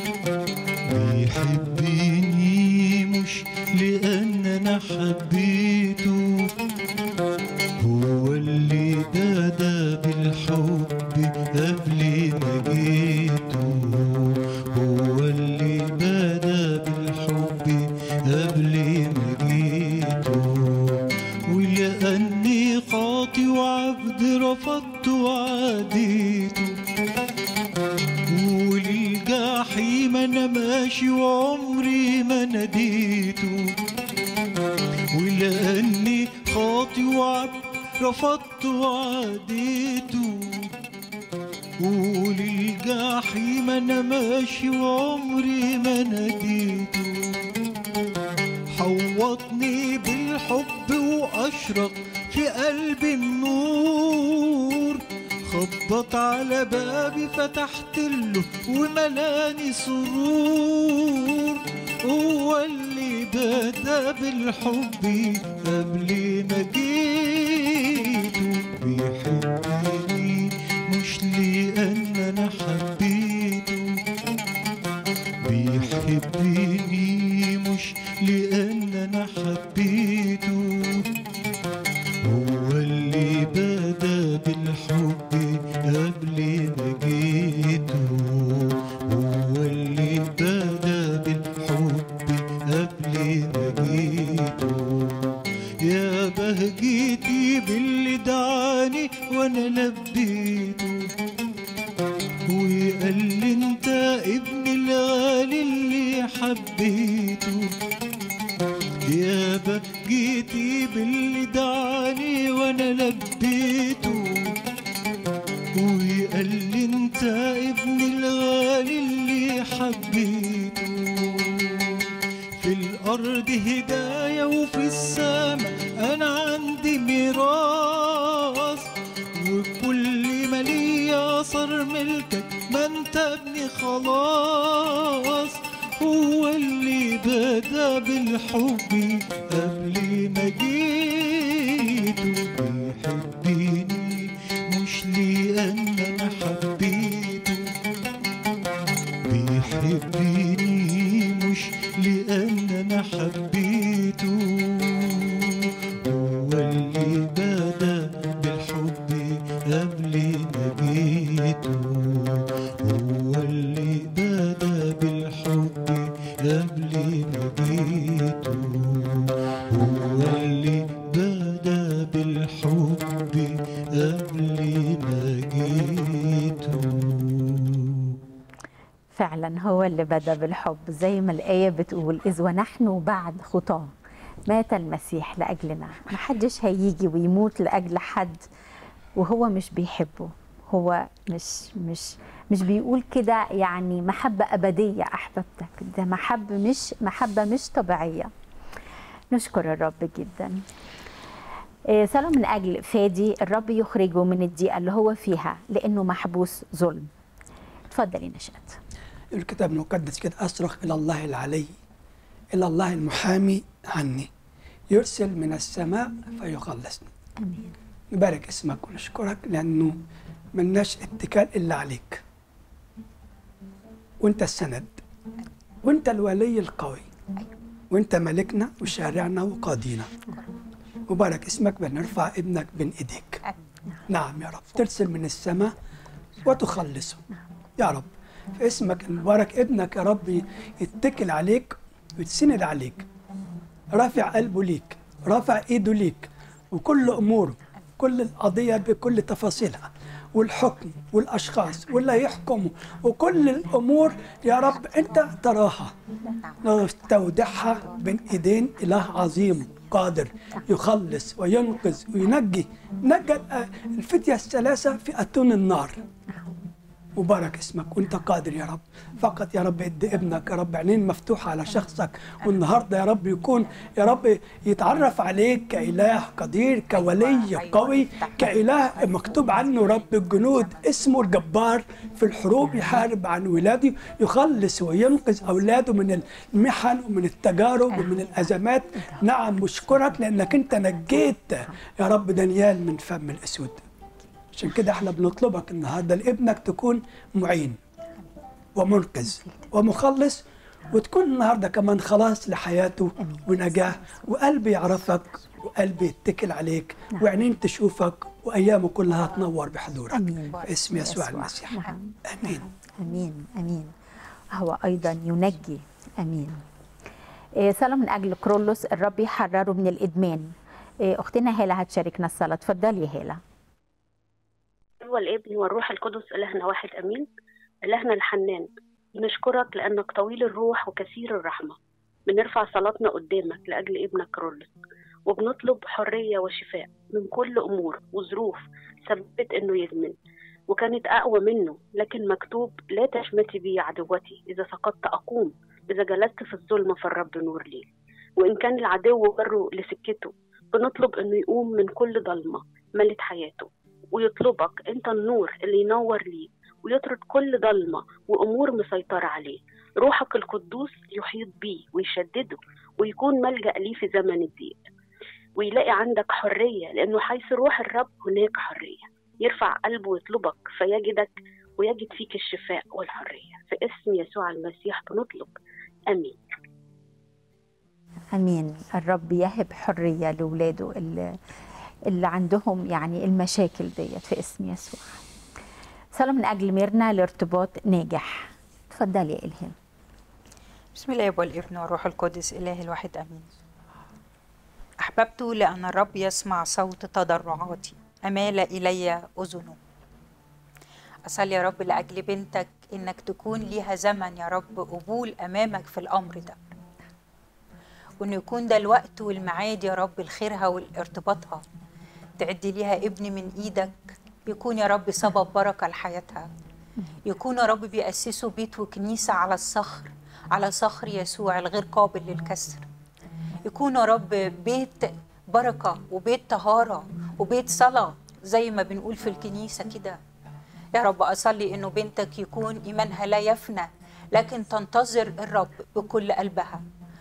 بيحبني مش لأن أنا حبيته هو اللي بدا بالحب قبل ما جيته هو اللي بدا بالحب قبل ما جيته ولأني خاطي وعبد رفضت وعديته وللجحيم أنا ماشي وعمري ما ناديته ولأني خاطي وعبد رفضت وعديته وللجحيم أنا ماشي وعمري ما ناديته حوطني بالحب وأشرق في قلبي النور خبط على بابي فتحت له وملاني سرور هو اللي بدا بالحب قبل ما جيته بيحبني مش لأن أنا حبيته بيحبني مش لأن أنا حبيته هو اللي بدا بالحب قبل ما جيته هو اللي بدا بالحب قبل ما جيته يا بهجتي باللي دعاني وانا لبيته وقال لي انت ابني الغالي اللي حبيته يا بهجتي باللي دعاني وانا لبيته وقال لي انت ابني الغالي اللي حبيته في الأرض هداية وفي السماء أنا عندي ميراث وكل ما ليا صار ملكك ما انت ابني خلاص هو اللي بدا بالحب قبل ما جيته بيحبني مش لأن أنا حبيته بيحبني مش لأن أنا حبيته هو اللي بدا بالحب قبل ما جيته هو اللي بدا بالحب قبل ما جيته هو اللي بدا بالحب قبل ما جيته فعلا هو اللي بدا بالحب زي ما الآية بتقول إذ ونحن بعد خطاه مات المسيح لأجلنا محدش هيجي ويموت لأجل حد وهو مش بيحبه هو مش مش مش بيقول كده يعني محبة أبدية أحببتك ده محبة مش محبة مش طبيعية نشكر الرب جدا إيه، صلاة من أجل فادي الرب يخرجه من الضيقة اللي هو فيها لأنه محبوس ظلم اتفضلي نشأت الكتاب المقدس كده أصرخ إلى الله العلي إلى الله المحامي عني يرسل من السماء فيخلصني امين نبارك اسمك ونشكرك لأنه ملناش اتكال إلا عليك وأنت السند وأنت الولي القوي وأنت ملكنا وشارعنا وقاضينا مبارك اسمك بنرفع ابنك بين إيديك آمين. نعم يا رب ترسل من السماء وتخلصه يا رب في اسمك المبارك ابنك يا رب يتكل عليك ويتسند عليك رافع قلبه ليك رافع ايده ليك وكل اموره كل القضيه بكل تفاصيلها والحكم والاشخاص واللي هيحكموا وكل الامور يا رب انت تراها نستودعها بين ايدين اله عظيم قادر يخلص وينقذ وينجي نجى الفتيه الثلاثه في اتون النار مبارك اسمك وانت قادر يا رب فقط يا رب ادي ابنك يا رب عينين مفتوحه على شخصك والنهارده يا رب يكون يا رب يتعرف عليك كاله قدير كولي قوي كاله مكتوب عنه رب الجنود اسمه الجبار في الحروب يحارب عن ولاده يخلص وينقذ اولاده من المحن ومن التجارب ومن الازمات نعم بشكرك لانك انت نجيت يا رب دانيال من فم الاسود عشان كده احنا بنطلبك النهارده لابنك تكون معين ومنقذ ومخلص وتكون النهارده كمان خلاص لحياته ونجاه وقلبي يعرفك وقلبي يتكل عليك وعينين تشوفك وايامه كلها تنور بحضورك آمين. باسم يسوع المسيح نعم. امين امين امين هو ايضا ينجي امين إيه، صلاه من اجل كرولوس الرب يحرره من الادمان إيه، اختنا هاله هتشاركنا الصلاه اتفضلي يا هاله هو الابن والروح القدس إلهنا واحد أمين إلهنا الحنان بنشكرك لأنك طويل الروح وكثير الرحمة بنرفع صلاتنا قدامك لأجل ابنك كرولوس وبنطلب حرية وشفاء من كل أمور وظروف سببت إنه يدمن وكانت أقوى منه لكن مكتوب لا تشمتي بي عدوتي إذا سقطت أقوم إذا جلست في الظلمة فالرب نور لي وإن كان العدو جره لسكته بنطلب إنه يقوم من كل ضلمة ملت حياته ويطلبك انت النور اللي ينور ليه ويطرد كل ضلمه وامور مسيطره عليه روحك القدوس يحيط بيه ويشدده ويكون ملجا ليه في زمن الضيق ويلاقي عندك حريه لانه حيث روح الرب هناك حريه يرفع قلبه ويطلبك فيجدك ويجد فيك الشفاء والحريه في اسم يسوع المسيح بنطلب امين امين الرب يهب حريه لاولاده اللي, اللي عندهم يعني المشاكل ديت في اسم يسوع صلاه من اجل ميرنا لارتباط ناجح اتفضلي يا الهام بسم الله والابن والروح القدس إله الواحد أمين أحببت لأن الرب يسمع صوت تضرعاتي أمال إلي أذنه أصلي يا رب لأجل بنتك إنك تكون ليها زمن يا رب قبول أمامك في الأمر ده وإنه يكون ده الوقت والميعاد يا رب لخيرها والارتباطها تعدي ليها ابن من إيدك يكون يا رب سبب بركة لحياتها يكون يا رب بيأسسوا بيت وكنيسة على الصخر على صخر يسوع الغير قابل للكسر يكون يا رب بيت بركة وبيت طهارة وبيت صلاة زي ما بنقول في الكنيسة كده يا رب أصلي إنه بنتك يكون إيمانها لا يفنى لكن تنتظر الرب بكل قلبها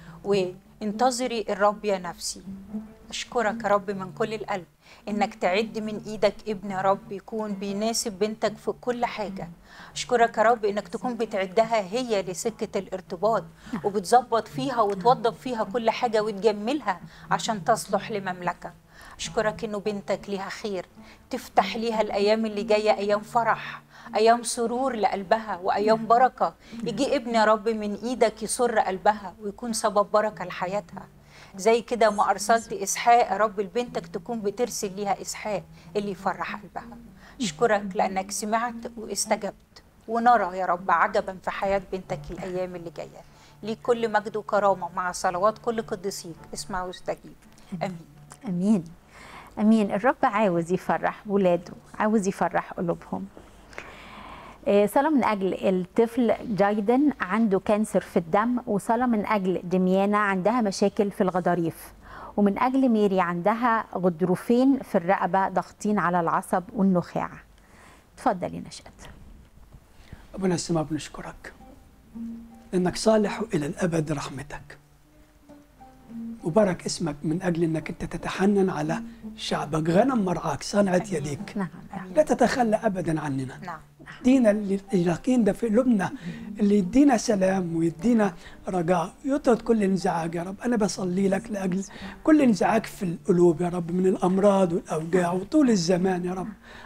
وانتظري الرب يا نفسي أشكرك يا رب من كل القلب إنك تعد من إيدك ابن يا رب يكون بيناسب بنتك في كل حاجة أشكرك يا رب إنك تكون بتعدها هي لسكة الارتباط وبتظبط فيها وتوضب فيها كل حاجة وتجملها عشان تصلح لمملكة أشكرك إنه بنتك ليها خير تفتح ليها الأيام اللي جاية أيام فرح أيام سرور لقلبها وأيام بركة يجي ابن يا رب من إيدك يسر قلبها ويكون سبب بركة لحياتها زي كده ما أرسلت إسحاق يا رب لبنتك تكون بترسل ليها إسحاق اللي يفرح قلبها أشكرك لأنك سمعت واستجبت ونرى يا رب عجبا في حياة بنتك الأيام اللي جاية ليك كل مجد وكرامة مع صلوات كل قديسيك اسمع واستجيب آمين امين امين الرب عاوز يفرح ولاده عاوز يفرح قلوبهم إيه، صلاة من أجل الطفل جايدن عنده كانسر في الدم وصلاة من أجل دميانة عندها مشاكل في الغضاريف ومن أجل ميري عندها غضروفين في الرقبة ضاغطين على العصب والنخاع اتفضلي نشأت ربنا السماء بنشكرك لانك صالح الى الابد رحمتك مبارك اسمك من اجل انك انت تتحنن على شعبك غنم مرعاك صنعه يديك نعم لا تتخلى ابدا عننا نعم ادينا اليقين ده في قلوبنا اللي يدينا سلام ويدينا رجاء يطرد كل انزعاج يا رب انا بصلي لك لاجل كل انزعاج في القلوب يا رب من الامراض والاوجاع وطول الزمان يا رب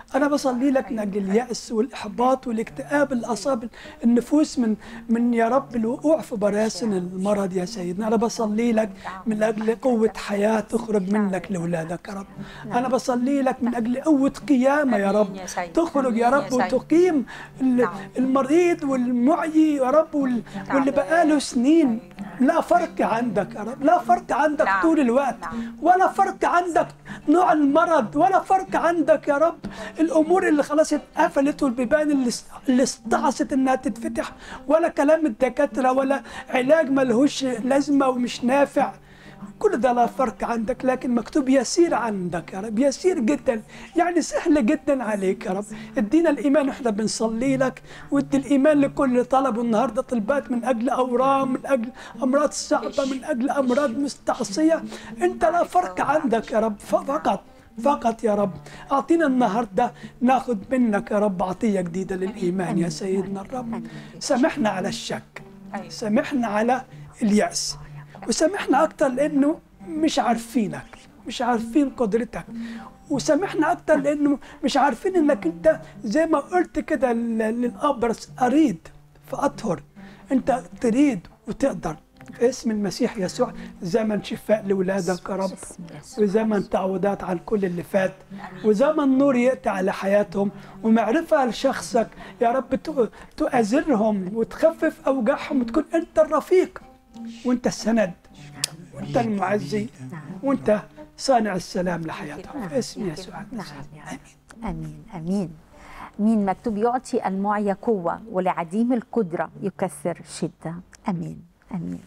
انا بصلي لك من اجل الياس والاحباط والاكتئاب اللي اصاب النفوس من من يا رب الوقوع في براسن المرض يا سيدنا انا بصلي لك من اجل قوه حياه تخرج منك لاولادك يا رب انا بصلي لك من اجل قوه قيامه يا رب آمين يا سيد. تخرج يا آمين رب يا سيد. وتقيم ال- نعم. المريض والمعي يا رب وال- واللي بقاله سنين لا فرق عندك يا رب لا فرق عندك نعم. طول الوقت نعم. ولا فرق عندك نوع المرض ولا فرق عندك يا رب الامور اللي خلاص اتقفلت والبيبان اللي است- اللي استعصت انها تتفتح ولا كلام الدكاتره ولا علاج ملهوش لازمه ومش نافع كل ده لا فرق عندك لكن مكتوب يسير عندك يا رب يسير جدا يعني سهل جدا عليك يا رب ادينا الايمان واحنا بنصلي لك وادي الايمان لكل اللي طلبوا النهارده طلبات من اجل اورام من اجل امراض صعبه من اجل امراض مستعصيه انت لا فرق عندك يا رب فقط فقط يا رب اعطينا النهارده ناخذ منك يا رب عطيه جديده للايمان يا سيدنا الرب سامحنا على الشك أيوة. سامحنا على اليأس وسامحنا أكتر لأنه مش عارفينك مش عارفين قدرتك وسامحنا أكتر لأنه مش عارفين إنك أنت زي ما قلت كده لل- للأبرص أريد فأطهر أنت تريد وتقدر في اسم المسيح يسوع زمن شفاء لولادك يا رب باسم يسوع. وزمن تعويضات عن كل اللي فات وزمن نور يأتي على حياتهم ومعرفة لشخصك يا رب تؤ- تؤازرهم وتخفف أوجاعهم وتكون أنت الرفيق وأنت السند وأنت المعزي وأنت صانع السلام لحياتهم في اسم يسوع نعم يا رب امين امين مين مكتوب يعطي المعي قوه ولعديم القدره يكسر شده امين امين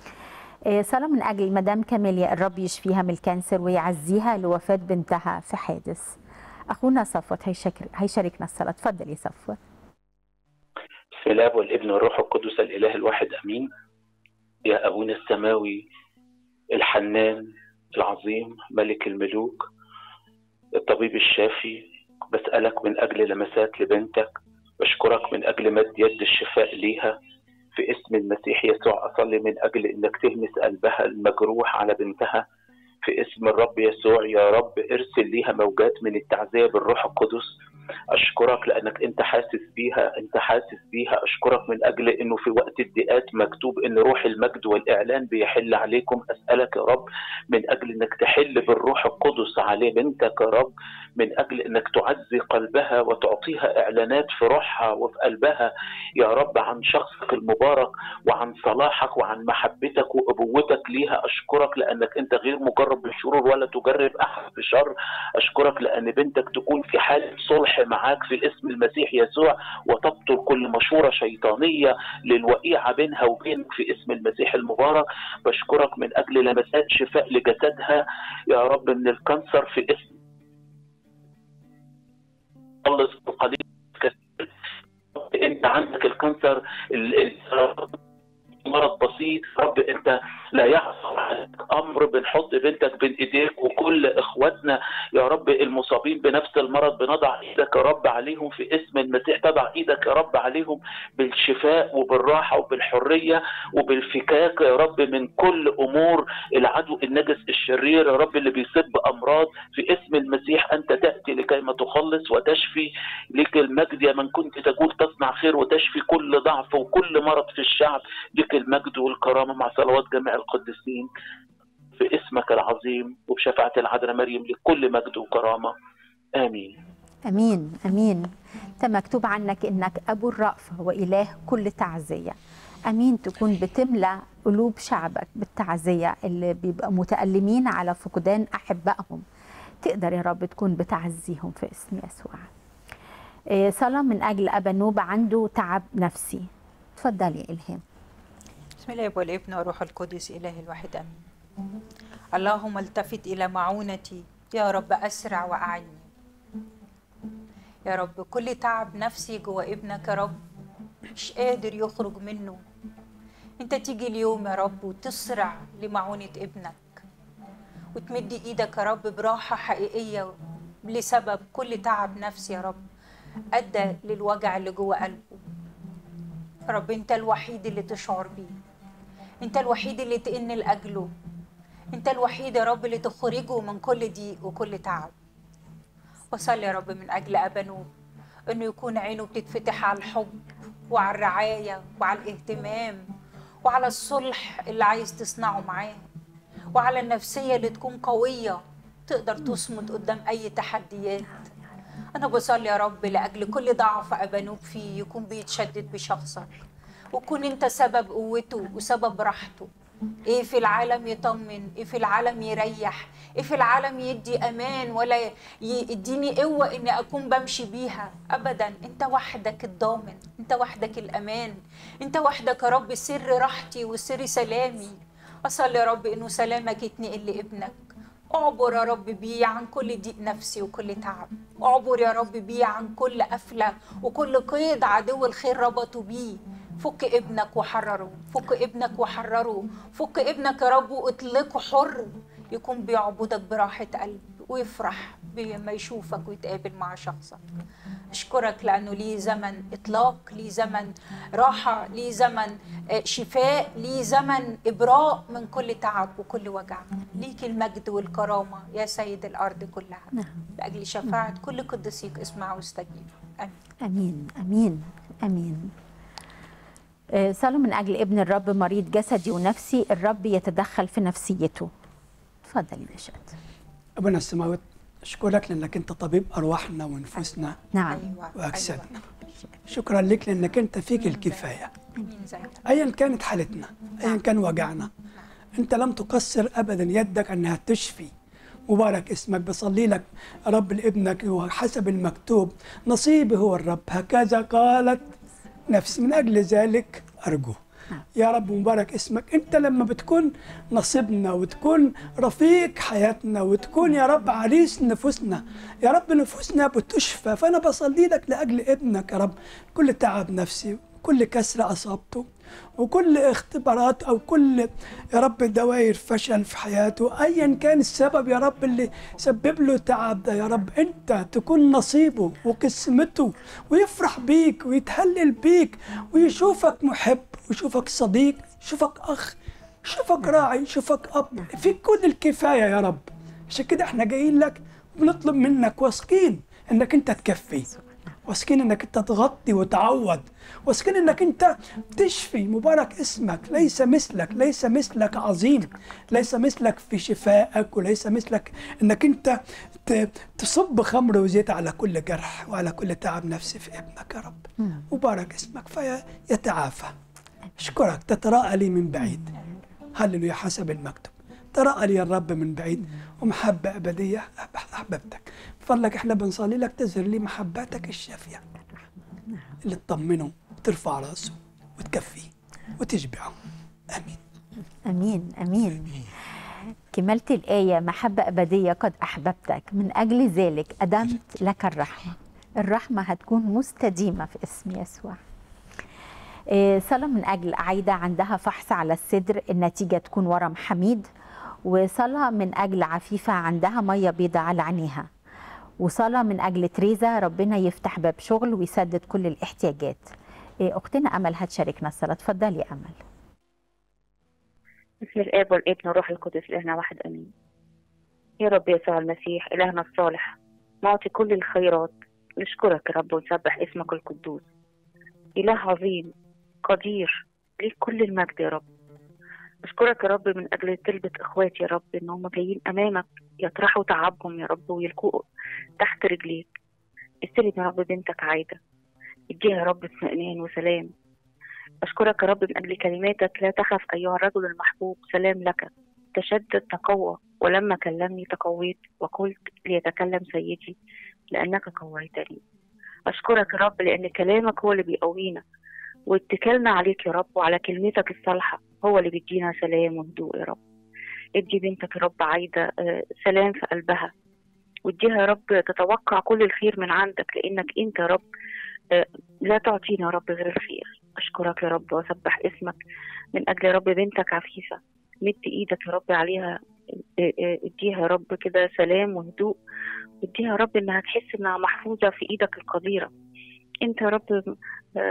إيه، صلاة من أجل مدام كاميليا الرب يشفيها من الكانسر ويعزيها لوفاة بنتها في حادث أخونا صفوت هيشكر هيشاركنا الصلاة اتفضل يا صفوت بسم الله والابن والروح القدس الاله الواحد امين يا ابونا السماوي الحنان العظيم ملك الملوك الطبيب الشافي بسالك من اجل لمسات لبنتك بشكرك من اجل مد يد الشفاء ليها في اسم المسيح يسوع اصلي من اجل انك تهمس قلبها المجروح على بنتها في اسم الرب يسوع يا رب ارسل ليها موجات من التعزيه بالروح القدس اشكرك لانك انت حاسس بيها انت حاسس بيها اشكرك من اجل انه في وقت الضيقات مكتوب ان روح المجد والاعلان بيحل عليكم اسالك يا رب من اجل انك تحل بالروح القدس عليه بنتك يا رب من اجل انك تعزي قلبها وتعطيها اعلانات في روحها وفي قلبها يا رب عن شخصك المبارك وعن صلاحك وعن محبتك وابوتك ليها اشكرك لانك انت غير مجرب بالشرور ولا تجرب احد بشر اشكرك لان بنتك تكون في حاله صلح معاك في اسم المسيح يسوع وتبطل كل مشوره شيطانيه للوقيعه بينها وبينك في اسم المسيح المبارك بشكرك من اجل لمسات شفاء لجسدها يا رب من الكانسر في اسم خلص القليل كثير انت عندك الكانسر ال- ال- مرض بسيط رب انت لا يعصر عليك امر بنحط بنتك بين ايديك وكل اخواتنا يا رب المصابين بنفس المرض بنضع ايدك يا رب عليهم في اسم المسيح تضع ايدك يا رب عليهم بالشفاء وبالراحه وبالحريه وبالفكاك يا رب من كل امور العدو النجس الشرير يا رب اللي بيسب امراض في اسم المسيح انت تاتي لكي ما تخلص وتشفي لك المجد يا من كنت تقول تصنع خير وتشفي كل ضعف وكل مرض في الشعب لك المجد والكرامه مع صلوات جميع القديسين في اسمك العظيم وبشفاعة العذراء مريم لكل مجد وكرامة آمين امين امين انت مكتوب عنك انك ابو الرأفة واله كل تعزية امين تكون بتملى قلوب شعبك بالتعزية اللي بيبقى متألمين على فقدان احبائهم تقدر يا رب تكون بتعزيهم في اسم يسوع إيه، صلاة من اجل ابا نوبة عنده تعب نفسي تفضلي يا الهام بسم الله والابن والروح القدس إله الواحد آمين اللهم التفت إلى معونتي يا رب أسرع وأعني يا رب كل تعب نفسي جوا ابنك يا رب مش قادر يخرج منه انت تيجي اليوم يا رب وتسرع لمعونة ابنك وتمد ايدك يا رب براحة حقيقية لسبب كل تعب نفسي يا رب أدى للوجع اللي جوا قلبه يا رب انت الوحيد اللي تشعر بيه انت الوحيد اللي تئن لاجله انت الوحيد يا رب اللي تخرجه من كل ضيق وكل تعب بصلي يا رب من أجل أبنوب إنه يكون عينه بتتفتح على الحب وعلى الرعاية وعلى الاهتمام وعلى الصلح اللي عايز تصنعه معاه وعلى النفسية اللي تكون قوية تقدر تصمد قدام أي تحديات أنا بصلي يا رب لأجل كل ضعف أبنوب فيه يكون بيتشدد بشخصك وكون أنت سبب قوته وسبب راحته ايه في العالم يطمن ايه في العالم يريح ايه في العالم يدي امان ولا ي- يديني قوه اني اكون بمشي بيها ابدا انت وحدك الضامن انت وحدك الامان انت وحدك يا رب سر راحتي وسر سلامي اصلي يا رب انه سلامك يتنقل لابنك اعبر يا رب بيه عن كل ضيق نفسي وكل تعب اعبر يا رب بيه عن كل قفله وكل قيد عدو الخير ربطوا بيه فك ابنك وحرره فك ابنك وحرره فك ابنك يا رب واطلقه حر يكون بيعبدك براحة قلب ويفرح بما يشوفك ويتقابل مع شخصك أشكرك لأنه ليه زمن إطلاق ليه زمن راحة ليه زمن آه، شفاء ليه زمن إبراء من كل تعب وكل وجع ليك المجد والكرامة يا سيد الأرض كلها لأجل شفاعة كل قدسيك اسمع واستجيب آمين امين امين امين آه، صلوا من اجل ابن الرب مريض جسدي ونفسي الرب يتدخل في نفسيته اتفضلي يا شهد ابونا السماوات اشكرك لانك انت طبيب ارواحنا ونفوسنا نعم أيوة واجسادنا شكرا لك لانك انت فيك الكفايه مين زيك ايا كانت حالتنا ايا كان وجعنا انت لم تقصر ابدا يدك انها تشفي مبارك اسمك بصلي لك يا رب لابنك وحسب المكتوب نصيبي هو الرب هكذا قالت نفسي من اجل ذلك ارجو يا رب مبارك اسمك انت لما بتكون نصيبنا وتكون رفيق حياتنا وتكون يا رب عريس نفوسنا يا رب نفوسنا بتشفى فانا بصلي لك لاجل ابنك يا رب كل تعب نفسي كل كسر اصابته وكل اختبارات او كل يا رب دوائر فشل في حياته ايا كان السبب يا رب اللي سبب له تعب ده يا رب انت تكون نصيبه وقسمته ويفرح بيك ويتهلل بيك ويشوفك محب ويشوفك صديق يشوفك اخ يشوفك راعي يشوفك اب فيك كل الكفايه يا رب عشان كده احنا جايين لك بنطلب منك واثقين انك انت تكفي واثقين انك انت تغطي وتعوض واثقين انك انت تشفي مبارك اسمك ليس مثلك ليس مثلك عظيم ليس مثلك في شفائك وليس مثلك انك انت ت- تصب خمر وزيت على كل جرح وعلى كل تعب نفسي في ابنك يا رب مبارك اسمك فيتعافى اشكرك تتراءى لي من بعيد هللويا حسب المكتوب تراءى لي الرب من بعيد ومحبة أبدية أح- أحببتك فضلك احنا بنصلي لك تظهر لي محبتك الشافية اللي تطمنه وترفع راسه وتكفيه وتشبعه آمين امين امين كملت الايه محبه ابديه قد احببتك من اجل ذلك ادمت لك الرحمه الرحمه هتكون مستديمه في اسم يسوع إيه، صلاة من أجل عايدة عندها فحص على الصدر النتيجة تكون ورم حميد وصلاة من أجل عفيفة عندها مية بيضة على عينيها وصلاة من أجل تريزا ربنا يفتح باب شغل ويسدد كل الاحتياجات إيه، أختنا أمل هتشاركنا الصلاة اتفضلي يا أمل بسم الآب والابن والروح القدس إلهنا واحد آمين يا رب يسوع المسيح إلهنا الصالح معطي كل الخيرات نشكرك يا رب ونسبح اسمك القدوس إله عظيم قدير ليك كل المجد يا رب أشكرك يا رب من أجل تلبة إخواتي يا رب إن هم جايين أمامك يطرحوا تعبهم يا رب ويلقوا تحت رجليك استلم يا رب بنتك عايدة اديها يا رب اطمئنان وسلام أشكرك يا رب من أجل كلماتك لا تخف أيها الرجل المحبوب سلام لك تشدد تقوى ولما كلمني تقويت وقلت ليتكلم سيدي لأنك قويتني أشكرك يا رب لأن كلامك هو اللي بيقوينا واتكالنا عليك يا رب وعلى كلمتك الصالحة هو اللي بيدينا سلام وهدوء يا رب ادي بنتك يا رب عايدة آه، سلام في قلبها واديها يا رب تتوقع كل الخير من عندك لأنك أنت يا رب آه، لا تعطينا يا رب غير الخير أشكرك يا رب وأسبح اسمك من أجل يا رب بنتك عفيفة مد إيدك يا رب عليها آه، آه، اديها يا رب كده سلام وهدوء واديها يا رب إنها تحس إنها محفوظة في إيدك القديرة أنت يا رب آه،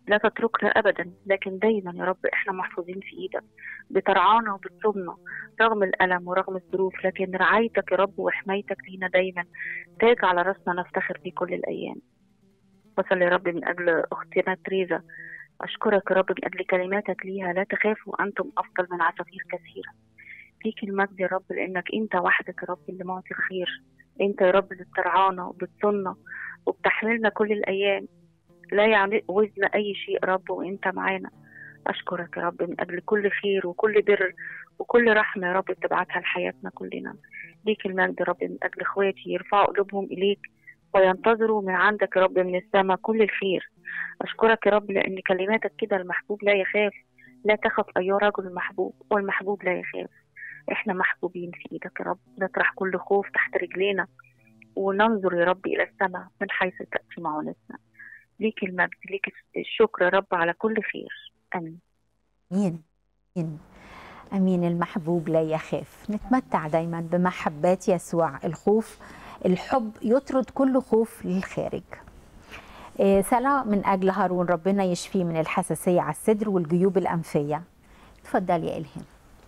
لا تتركنا أبدا لكن دايما يا رب إحنا محفوظين في إيدك بترعانا وبتصومنا رغم الألم ورغم الظروف لكن رعايتك يا رب وحمايتك لينا دايما تاج على راسنا نفتخر بيه كل الأيام وصل يا رب من أجل أختنا تريزا أشكرك يا رب من أجل كلماتك ليها لا تخافوا أنتم أفضل من عصافير كثيرة فيك المجد يا رب لأنك أنت وحدك يا رب اللي معطي الخير أنت يا رب اللي بترعانا وبتصلنا وبتحملنا كل الأيام لا يعوزنا أي شيء يا رب وأنت معانا أشكرك يا رب من أجل كل خير وكل بر وكل رحمة يا رب بتبعتها لحياتنا كلنا ليك المجد يا رب من أجل إخواتي يرفعوا قلوبهم إليك وينتظروا من عندك يا رب من السماء كل الخير أشكرك يا رب لأن كلماتك كده المحبوب لا يخاف لا تخف أيها رجل المحبوب والمحبوب لا يخاف إحنا محبوبين في إيدك يا رب نطرح كل خوف تحت رجلينا وننظر يا رب إلى السماء من حيث تأتي معونتنا ليك المجد ليك الشكر يا رب على كل خير آمين امين امين امين المحبوب لا يخاف نتمتع دايما بمحبات يسوع الخوف الحب يطرد كل خوف للخارج إيه، صلاة من أجل هارون ربنا يشفيه من الحساسية على الصدر والجيوب الأنفية اتفضل يا إلهام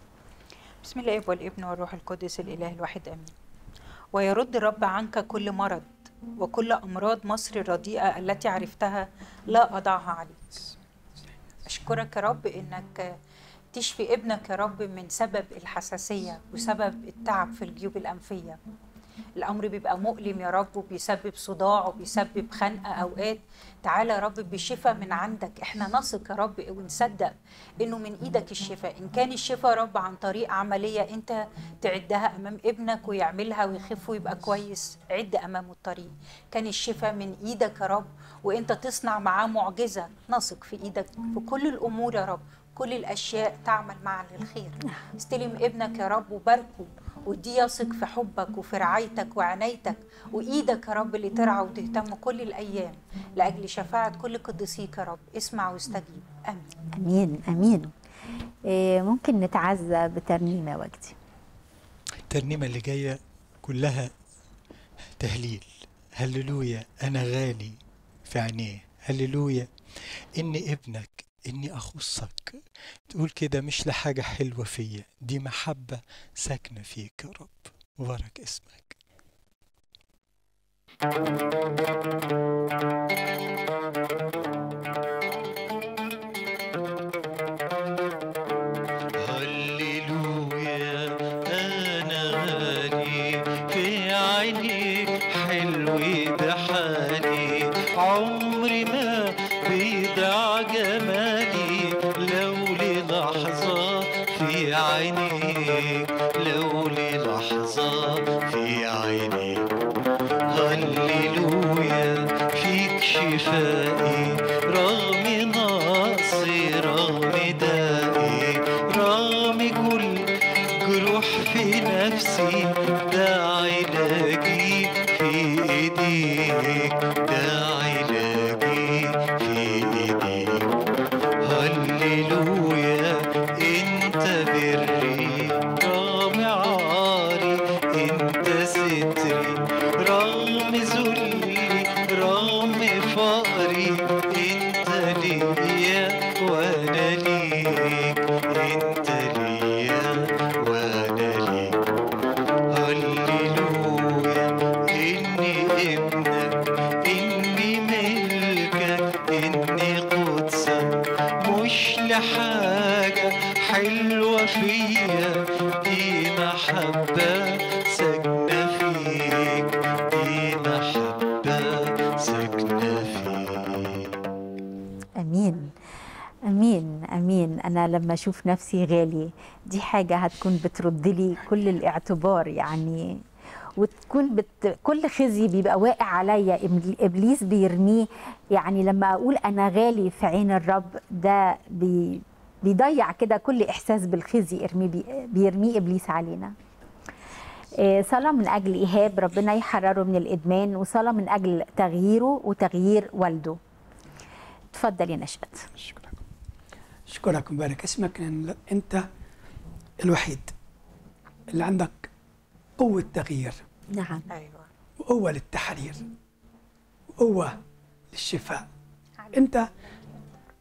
بسم الله والابن والروح القدس الإله الواحد آمين ويرد الرب عنك كل مرض وكل أمراض مصر الرديئة التي عرفتها لا أضعها عليك أشكرك يا رب إنك تشفي ابنك يا رب من سبب الحساسية وسبب التعب في الجيوب الأنفية الأمر بيبقى مؤلم يا رب وبيسبب صداع وبيسبب خنقة أوقات تعالى يا رب بالشفاء من عندك احنا نثق يا رب ونصدق انه من ايدك الشفاء ان كان الشفاء يا رب عن طريق عملية انت تعدها امام ابنك ويعملها ويخف ويبقى كويس عد امامه الطريق كان الشفاء من ايدك يا رب وانت تصنع معاه معجزة نثق في ايدك في كل الامور يا رب كل الاشياء تعمل معا للخير استلم ابنك يا رب وباركه ودي يثق في حبك وفي رعايتك وعنايتك وايدك يا رب اللي ترعى وتهتم كل الايام لاجل شفاعه كل قديسيك يا رب اسمع واستجيب امين أمين أمين إيه، ممكن نتعزى بترنيمة وجدي الترنيمة اللي جاية كلها تهليل هللويا أنا غالي في عينيه هللويا إني ابنك إني أخصك تقول كده مش لحاجة حلوة فيا دي محبة ساكنة فيك يا رب مبارك اسمك هللويا أنا غالي في عينيك حلو بحالي عمري ما بيضيع جمالي لو للحظة في عينيك لو للحظة في عينيك هللويا فيك شفائي رغم نقصي رغم دائي رغم كل جروح في نفسي ده علاجي في ايديك ده علاجي في ايديك هللويا انت بري رغم عاري انت ستري رغم ذلي رغم فقري انت ليا وانا ليك انت ليا وانا ليك هللويا اني ابنك اني ملكك اني قدسك مش لحاجة حلوة فيا دي محبة ساكنة فيك دي محبة ساكنة فيك امين امين امين انا لما اشوف نفسي غالي دي حاجه هتكون بترد لي كل الاعتبار يعني وتكون بت... كل خزي بيبقى واقع عليا إبل- ابليس بيرميه يعني لما اقول انا غالي في عين الرب ده بي... بيضيع كده كل احساس بالخزي ارمي بي... بيرميه ابليس علينا إيه، صلاة من أجل إيهاب ربنا يحرره من الإدمان وصلاة من أجل تغييره وتغيير والده اتفضل يا نشأت أشكرك أشكرك وبارك اسمك لأن أنت الوحيد اللي عندك قوة تغيير نعم ايوه وقوة للتحرير وقوة للشفاء أنت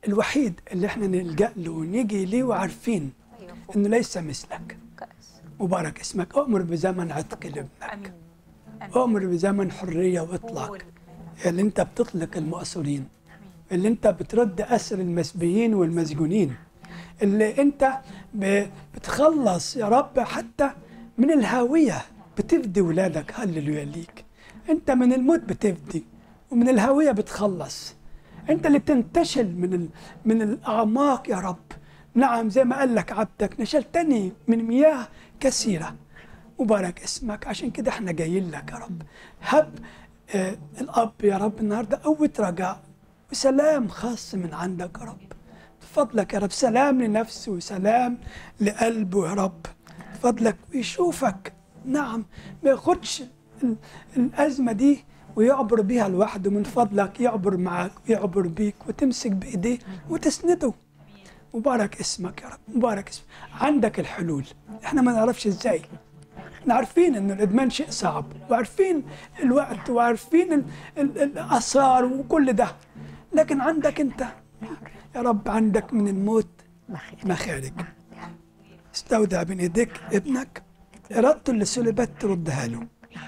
الوحيد اللي احنا نلجأ له ونيجي ليه وعارفين أيوة فوق انه ليس مثلك كأس مبارك اسمك أؤمر بزمن عتق لابنك أمين أمين أؤمر بزمن حرية وإطلاق قول. اللي انت بتطلق المؤسورين اللي انت بترد أسر المسبيين والمسجونين اللي انت ب- بتخلص يا رب حتى من الهاوية بتفدي ولادك هللويا ليك انت من الموت بتفدي ومن الهاوية بتخلص انت اللي بتنتشل من ال... من الأعماق يا رب نعم زي ما قال لك عبدك نشلتني من مياه كثيرة مبارك اسمك عشان كده احنا جايين لك يا رب هب آه الاب يا رب النهارده قوه رجاء وسلام خاص من عندك يا رب فضلك يا رب سلام لنفسه وسلام لقلبه يا رب فضلك ويشوفك نعم ما ياخدش ال- الازمه دي ويعبر بيها لوحده من فضلك يعبر معك ويعبر بيك وتمسك بايديه وتسنده مبارك اسمك يا رب مبارك اسمك عندك الحلول احنا ما نعرفش ازاي احنا عارفين ان الادمان شيء صعب وعارفين الوقت وعارفين ال- ال- الاثار وكل ده لكن عندك انت يا رب عندك من الموت مخير مخارج استودع بين ايديك ابنك ارادته اللي سلبت تردها له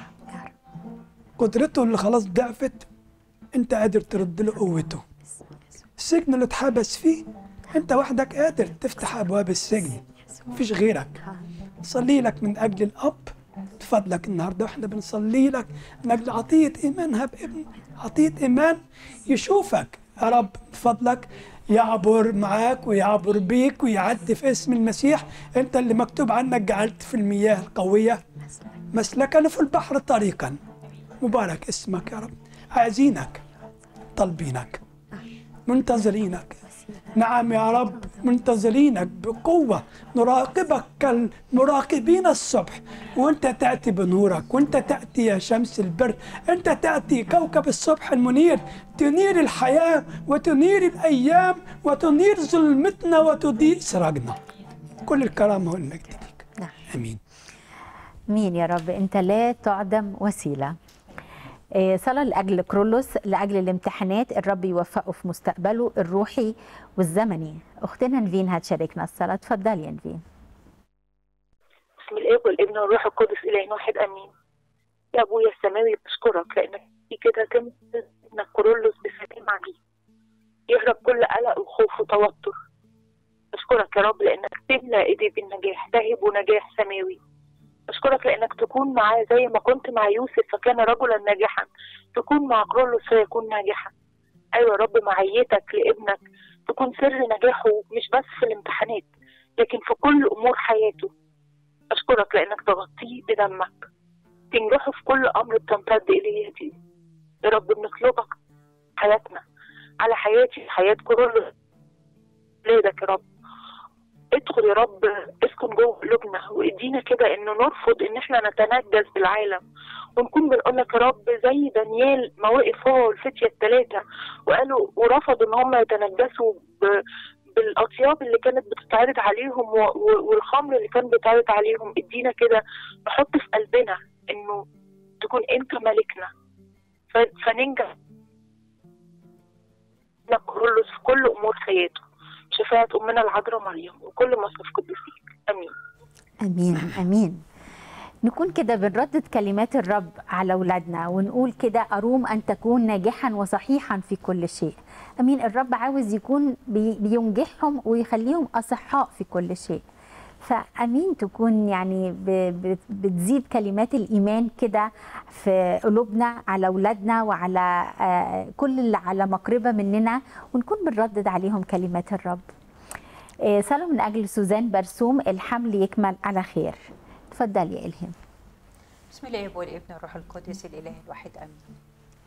قدرته اللي خلاص ضعفت انت قادر ترد له قوته السجن اللي اتحبس فيه انت وحدك قادر تفتح ابواب السجن مفيش غيرك صلي لك من اجل الاب بفضلك النهارده واحنا بنصلي لك من اجل عطيه ايمان هب ابن عطيه ايمان يشوفك يا رب بفضلك يعبر معاك ويعبر بيك ويعدي في اسم المسيح انت اللي مكتوب عنك جعلت في المياه القويه مسلكا في البحر طريقا مبارك اسمك يا رب عايزينك طالبينك منتظرينك نعم يا رب منتظرينك بقوة نراقبك كالمراقبين الصبح وانت تأتي بنورك وانت تأتي يا شمس البر انت تأتي كوكب الصبح المنير تنير الحياة وتنير الأيام وتنير ظلمتنا وتضيء سراجنا كل الكرامة والمجد ليك نعم. امين مين يا رب انت لا تعدم وسيله آه، صلاة لأجل كرولوس لأجل الامتحانات الرب يوفقه في مستقبله الروحي والزمني أختنا نفين هتشاركنا الصلاة اتفضلي يا نفين بسم الاب والابن والروح القدس اله واحد امين يا ابويا السماوي بشكرك لانك في كده تمسك ابنك كورولوس بسلام عجيب يهرب كل قلق وخوف وتوتر بشكرك يا رب لانك تملى ايدي بالنجاح تهب نجاح سماوي بشكرك لانك تكون معاه زي ما كنت مع يوسف فكان رجلا ناجحا تكون مع كرولوس فيكون ناجحا ايوه يا رب معيتك لابنك تكون سر نجاحه مش بس في الامتحانات لكن في كل امور حياته أشكرك لأنك تغطيه بدمك تنجحه في كل أمر بتمتد إليه يديه يا رب بنطلبك حياتنا على حياتي حياة كل ولادك يا رب ادخل يا رب اسكن جوه قلوبنا وادينا كده انه نرفض ان احنا نتنجس بالعالم ونكون بنقول لك يا رب زي دانيال ما وقف هو والفتية الثلاثة وقالوا ورفضوا ان هم يتنجسوا ب- بالاطياب اللي كانت بتتعرض عليهم و- و- والخمر اللي كان بيتعرض عليهم ادينا كده نحط في قلبنا انه تكون انت ملكنا ف- فننجح كرولوس في كل امور حياته شفاعة امنا العذراء مريم وكل مصرف قدسيك امين امين امين نكون كده بنردد كلمات الرب على اولادنا ونقول كده اروم ان تكون ناجحا وصحيحا في كل شيء امين الرب عاوز يكون بي- بينجحهم ويخليهم اصحاء في كل شيء فامين تكون يعني ب- ب- بتزيد كلمات الايمان كده في قلوبنا على اولادنا وعلى آه، كل اللي على مقربه مننا ونكون بنردد عليهم كلمات الرب آه، صلوا من اجل سوزان برسوم الحمل يكمل على خير اتفضل يا الهام بسم الله والابن والروح القدس الاله الواحد امين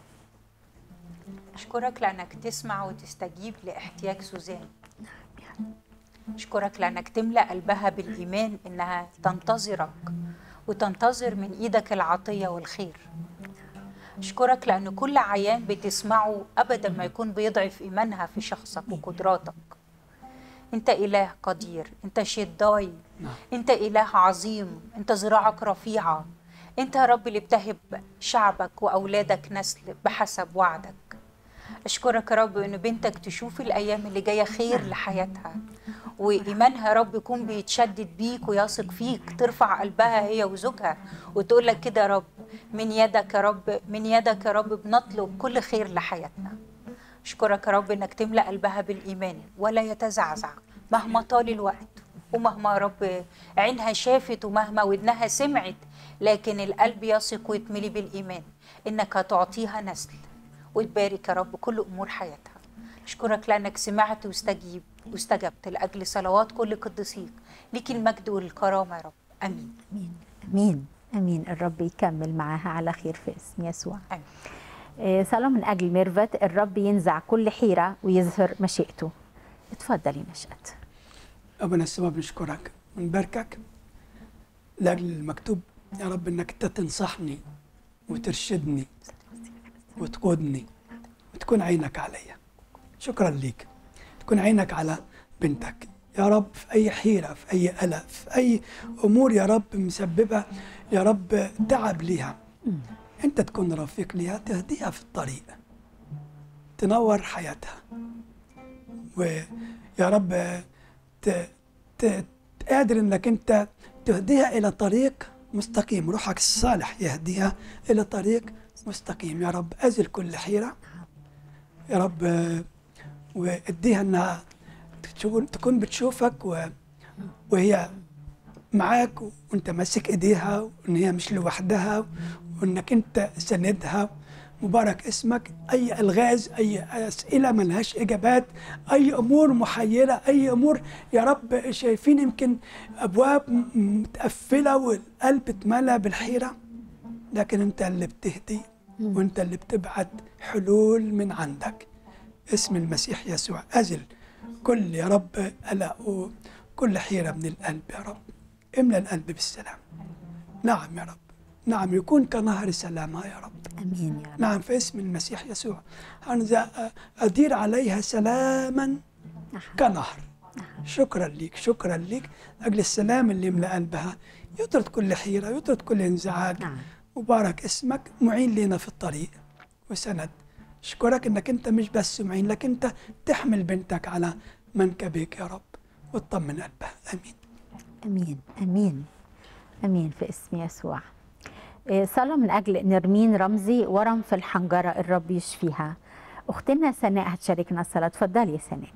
اشكرك لانك تسمع وتستجيب لاحتياج سوزان اشكرك لانك تملا قلبها بالايمان انها تنتظرك وتنتظر من ايدك العطيه والخير اشكرك لان كل عيان بتسمعه ابدا ما يكون بيضعف ايمانها في شخصك وقدراتك انت اله قدير انت شداي انت اله عظيم انت ذراعك رفيعه انت يا رب اللي بتهب شعبك واولادك نسل بحسب وعدك اشكرك يا رب ان بنتك تشوف الايام اللي جايه خير لحياتها وايمانها يا رب يكون بيتشدد بيك ويثق فيك ترفع قلبها هي وزوجها وتقول لك كده يا رب من يدك يا رب من يدك يا رب بنطلب كل خير لحياتنا اشكرك يا رب انك تملا قلبها بالايمان ولا يتزعزع مهما طال الوقت ومهما يا رب عينها شافت ومهما ودنها سمعت لكن القلب يثق ويتملي بالايمان انك هتعطيها نسل وتبارك يا رب كل امور حياتها اشكرك لانك سمعت واستجيب واستجبت لاجل صلوات كل قديسيك ليك المجد والكرامه يا رب امين امين امين امين الرب يكمل معاها على خير في اسم يسوع امين آه، صلاة من أجل ميرفت الرب ينزع كل حيرة ويظهر مشيئته اتفضلي نشأت ربنا السبب نشكرك ونباركك لاجل المكتوب يا رب انك انت تنصحني وترشدني وتقودني وتكون عينك عليا شكرا ليك تكون عينك على بنتك يا رب في اي حيره في اي قلق في اي امور يا رب مسببه يا رب تعب ليها انت تكون رفيق ليها تهديها في الطريق تنور حياتها ويا رب ت... ت... قادر انك انت تهديها الى طريق مستقيم روحك الصالح يهديها الى طريق مستقيم يا رب ازل كل حيره يا رب آه، واديها انها تكون تكون بتشوفك و... وهي معاك وانت ماسك ايديها وان هي مش لوحدها وانك انت سندها مبارك اسمك اي الغاز اي اسئله ملهاش اجابات اي امور محيره اي امور يا رب شايفين يمكن ابواب م- متقفله والقلب اتملى بالحيره لكن انت اللي بتهدي وانت اللي بتبعت حلول من عندك اسم المسيح يسوع ازل كل يا رب قلق وكل حيره من القلب يا رب املى القلب بالسلام نعم يا رب نعم يكون كنهر سلامها يا رب امين يا رب نعم في اسم المسيح يسوع أنا أدير عليها سلاما كنهر شكرا ليك شكرا ليك أجل السلام اللي يملأ قلبها يطرد كل حيرة يطرد كل انزعاج نعم مبارك اسمك معين لنا في الطريق وسند اشكرك انك انت مش بس معين لكن انت تحمل بنتك على منكبك يا رب وتطمن قلبها امين امين امين امين في اسم يسوع آه، صلاة من أجل نرمين رمزي ورم في الحنجرة الرب يشفيها أختنا سناء هتشاركنا الصلاة اتفضلي يا سناء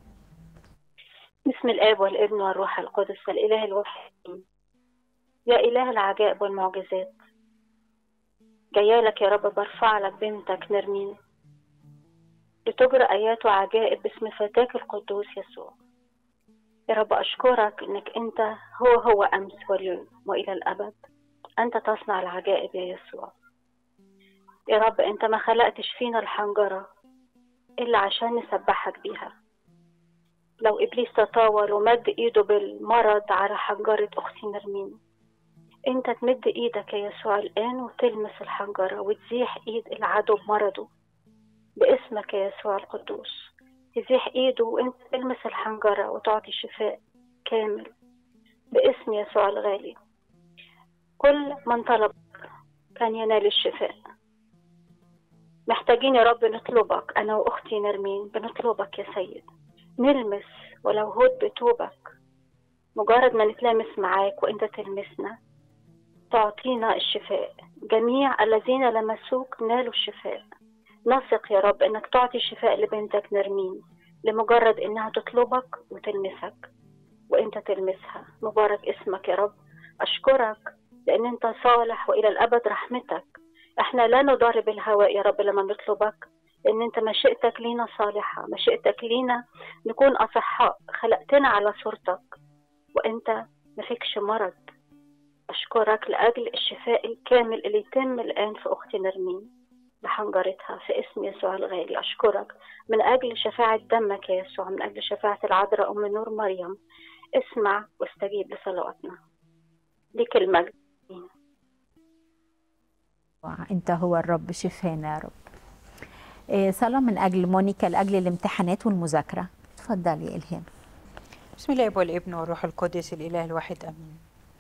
بسم الآب والابن والروح القدس الإله الواحد يا إله العجائب والمعجزات جايالك يا رب برفع لك بنتك نرمين لتجرى آيات وعجائب باسم فتاك القدوس يسوع يا رب أشكرك إنك أنت هو هو أمس واليوم وإلى الأبد أنت تصنع العجائب يا يسوع يا رب أنت ما خلقتش فينا الحنجرة إلا عشان نسبحك بيها لو إبليس تطاول ومد إيده بالمرض على حنجرة أختي نرمين أنت تمد إيدك يا يسوع الآن وتلمس الحنجرة وتزيح إيد العدو بمرضه باسمك يا يسوع القدوس تزيح إيده وأنت تلمس الحنجرة وتعطي شفاء كامل باسم يسوع الغالي كل من طلب كان ينال الشفاء محتاجين يا رب نطلبك أنا وأختي نرمين بنطلبك يا سيد نلمس ولو هود بتوبك مجرد ما نتلامس معاك وانت تلمسنا تعطينا الشفاء جميع الذين لمسوك نالوا الشفاء نثق يا رب انك تعطي الشفاء لبنتك نرمين لمجرد انها تطلبك وتلمسك وانت تلمسها مبارك اسمك يا رب اشكرك لان انت صالح والى الابد رحمتك احنا لا نضارب الهواء يا رب لما نطلبك لان انت مشيئتك لينا صالحه مشيئتك لينا نكون اصحاء خلقتنا على صورتك وانت ما فيكش مرض اشكرك لاجل الشفاء الكامل اللي يتم الان في اختي نرمين بحنجرتها في اسم يسوع الغالي اشكرك من اجل شفاعه دمك يا يسوع من اجل شفاعه العذراء ام نور مريم اسمع واستجيب لصلواتنا ليك المجد آمين. انت هو الرب شفانا يا رب آه، صلاة من أجل مونيكا لأجل الامتحانات والمذاكرة اتفضلي يا إلهام بسم الله والابن والروح القدس الاله الواحد امين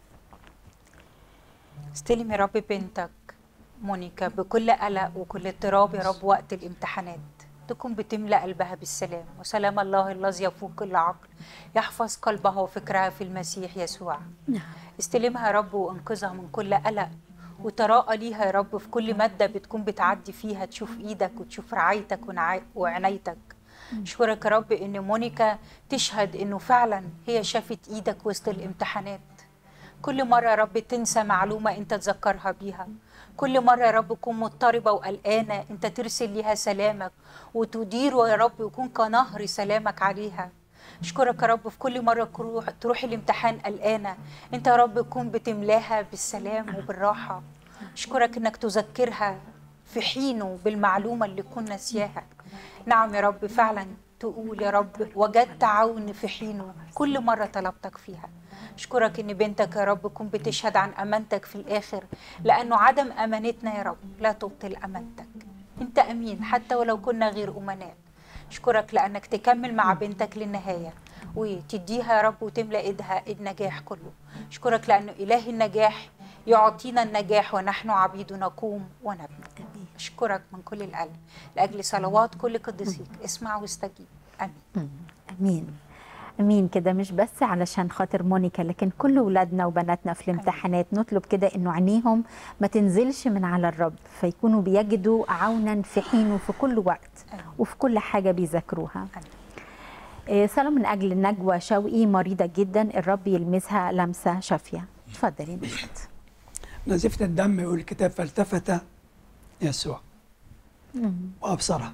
استلم يا رب بنتك مونيكا بكل قلق وكل اضطراب يا رب وقت الامتحانات تكون بتملأ قلبها بالسلام وسلام الله الذي يفوق كل عقل يحفظ قلبها وفكرها في المسيح يسوع استلمها يا رب وانقذها من كل قلق وتراءى ليها يا رب في كل مادة بتكون بتعدي فيها تشوف ايدك وتشوف رعايتك ونع- وعنايتك اشكرك يا رب ان مونيكا تشهد انه فعلا هي شافت ايدك وسط الامتحانات كل مرة يا رب تنسى معلومة انت تذكرها بيها كل مرة يا رب تكون مضطربة وقلقانة انت ترسل ليها سلامك وتدير يا رب ويكون كنهر سلامك عليها اشكرك يا رب في كل مرة تروح, تروح الامتحان قلقانة انت يا رب تكون بتملاها بالسلام وبالراحة اشكرك انك تذكرها في حينه بالمعلومة اللي كنا نسياها نعم يا رب فعلا تقول يا رب وجدت عون في حينه كل مرة طلبتك فيها اشكرك ان بنتك يا رب تكون بتشهد عن امانتك في الاخر لانه عدم امانتنا يا رب لا تبطل امانتك انت امين حتى ولو كنا غير امناء اشكرك لانك تكمل مع بنتك للنهايه وتديها يا رب وتملا ايدها النجاح كله اشكرك لانه اله النجاح يعطينا النجاح ونحن عبيد نقوم ونبني اشكرك من كل القلب لاجل صلوات كل قديسيك اسمع واستجيب امين امين امين كده مش بس علشان خاطر مونيكا لكن كل ولادنا وبناتنا في الامتحانات نطلب كده انه عينيهم ما تنزلش من على الرب فيكونوا بيجدوا عونا في حينه في كل وقت وفي كل حاجه بيذاكروها إيه، صلاة من أجل نجوى شوقي مريضة جدا الرب يلمسها لمسة شافية اتفضلي نشهد نزفت الدم يقول الكتاب فالتفت يسوع وأبصرها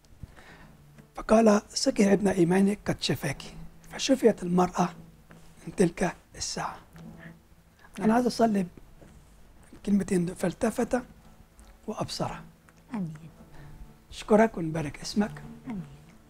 فقال ثقي يا ابن إيمانك قد شفاك فشفيت المرأة من تلك الساعة أنا عايز أصلي كلمتين دول فالتفت وأبصرها امين أشكرك ونبارك اسمك امين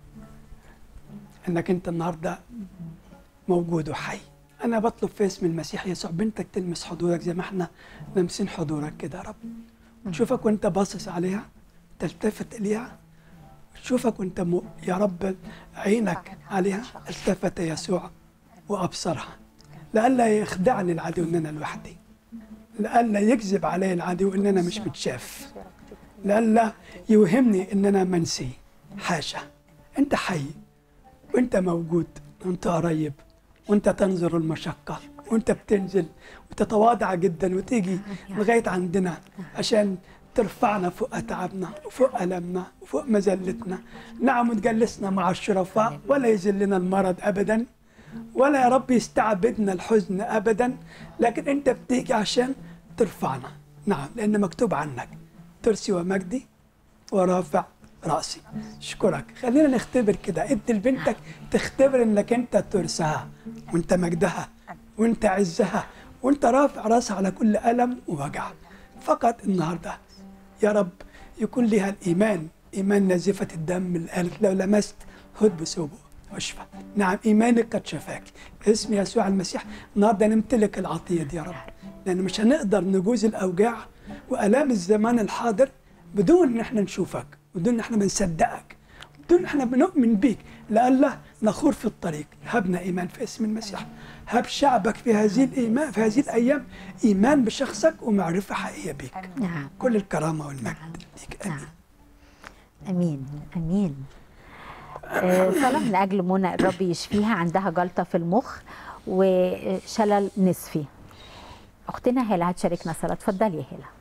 انك انت النهارده موجود وحي انا بطلب في اسم المسيح يسوع بنتك تلمس حضورك زي ما احنا لامسين حضورك كده يا رب تشوفك وانت باصص عليها تلتفت اليها تشوفك وانت م... يا رب عينك عليها التفت يسوع وابصرها لئلا يخدعني العدو ان انا لوحدي لئلا يكذب علي العدو ان انا مش متشاف لئلا يوهمني ان انا منسي حاشا انت حي وانت موجود وانت قريب وانت تنظر المشقة وانت بتنزل وتتواضع جدا وتيجي لغاية عندنا عشان ترفعنا فوق أتعابنا وفوق ألمنا وفوق مذلتنا نعم وتجلسنا مع الشرفاء ولا يذلنا المرض أبدا ولا يا رب يستعبدنا الحزن أبدا لكن أنت بتيجي عشان ترفعنا نعم لأن مكتوب عنك ترسي ومجدي ورافع راسي اشكرك خلينا نختبر كده ادي لبنتك تختبر انك انت ترسها وانت مجدها وانت عزها وانت رافع راسها على كل الم ووجع فقط النهارده يا رب يكون لها الايمان ايمان نازفه الدم اللي قالت لو لمست هد بثوبه واشفى نعم ايمانك قد شفاك باسم يسوع المسيح النهارده نمتلك العطيه دي يا رب لان مش هنقدر نجوز الاوجاع والام الزمان الحاضر بدون ان احنا نشوفك بدون ان احنا بنصدقك بدون ان احنا بنؤمن بيك لئلا نخور في الطريق هبنا ايمان في اسم المسيح هب شعبك في هذه الايمان في هذه الايام ايمان بشخصك ومعرفه حقيقيه بيك نعم كل الكرامه والمجد ليك امين امين امين آه، صلاة من اجل منى الرب يشفيها عندها جلطة في المخ وشلل نصفي اختنا هلا هتشاركنا صلاة اتفضلي يا هلا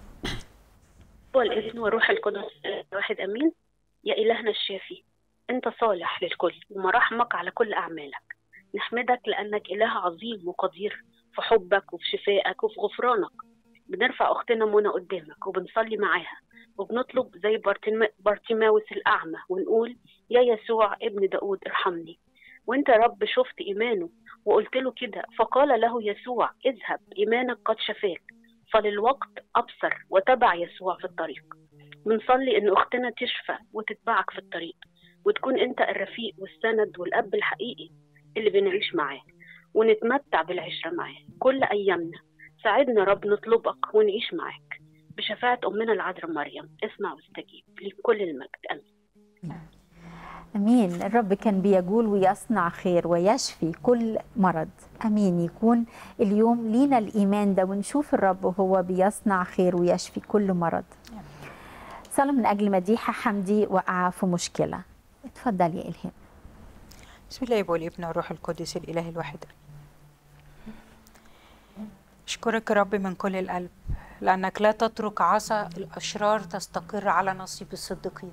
والابن والروح القدس واحد امين يا الهنا الشافي انت صالح للكل ومراحمك على كل اعمالك نحمدك لانك اله عظيم وقدير في حبك وفي شفائك وفي غفرانك بنرفع اختنا منى قدامك وبنصلي معاها وبنطلب زي بارتيما- بارتيماوس الاعمى ونقول يا يسوع ابن داود ارحمني وانت يا رب شفت ايمانه وقلت له كده فقال له يسوع اذهب ايمانك قد شفاك فللوقت أبصر وتبع يسوع في الطريق بنصلي إن أختنا تشفى وتتبعك في الطريق وتكون أنت الرفيق والسند والأب الحقيقي اللي بنعيش معاه ونتمتع بالعشرة معاه كل أيامنا ساعدنا رب نطلبك ونعيش معاك بشفاعة أمنا العذراء مريم اسمع واستجيب لك كل المجد أمين امين الرب كان بيجول ويصنع خير ويشفي كل مرض امين يكون اليوم لينا الايمان ده ونشوف الرب وهو بيصنع خير ويشفي كل مرض صلاة من أجل مديحة حمدي وقع في مشكلة اتفضل يا إلهام بسم الله والابن والروح القدس الإله الواحد أشكرك يا رب من كل القلب لأنك لا تترك عصا الأشرار تستقر على نصيب الصديقين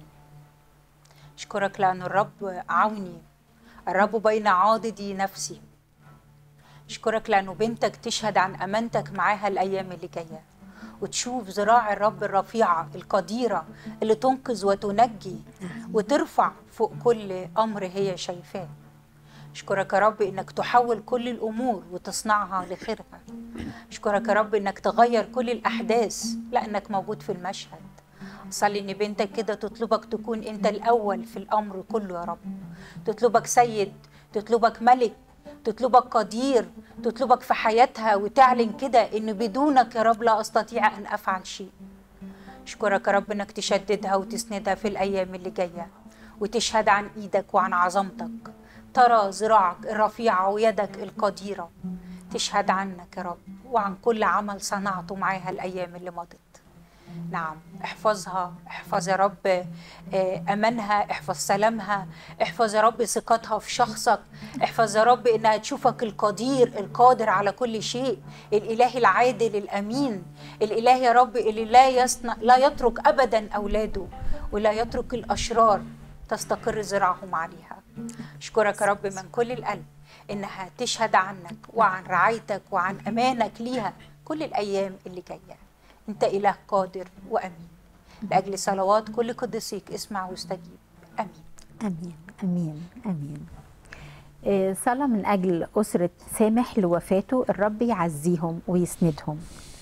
أشكرك لأن الرب عوني الرب بين عاضدي نفسي أشكرك لأنه بنتك تشهد عن أمانتك معاها الأيام اللي جاية وتشوف ذراع الرب الرفيعة القديرة اللي تنقذ وتنجي وترفع فوق كل أمر هي شايفاه أشكرك يا رب إنك تحول كل الأمور وتصنعها لخيرها أشكرك يا رب إنك تغير كل الأحداث لأنك موجود في المشهد صلي إن بنتك كده تطلبك تكون أنت الأول في الأمر كله يا رب تطلبك سيد تطلبك ملك تطلبك قدير تطلبك في حياتها وتعلن كده إن بدونك يا رب لا أستطيع أن أفعل شيء أشكرك يا رب إنك تشددها وتسندها في الأيام اللي جاية وتشهد عن إيدك وعن عظمتك ترى ذراعك الرفيعة ويدك القديرة تشهد عنك يا رب وعن كل عمل صنعته معاها الأيام اللي مضت نعم احفظها احفظ يا رب آه، أمانها احفظ سلامها احفظ يا رب ثقتها في شخصك احفظ يا رب إنها تشوفك القدير القادر على كل شيء الإله العادل الأمين الإله يا رب اللي لا يصنع لا يترك أبدا أولاده ولا يترك الأشرار تستقر ذراعهم عليها أشكرك يا رب من كل القلب إنها تشهد عنك وعن رعايتك وعن أمانك ليها كل الأيام اللي جاية أنت إله قادر وأمين لأجل صلوات كل قدسيك اسمع واستجيب أمين أمين أمين أمين آه، صلاة من أجل أسرة سامح لوفاته الرب يعزيهم ويسندهم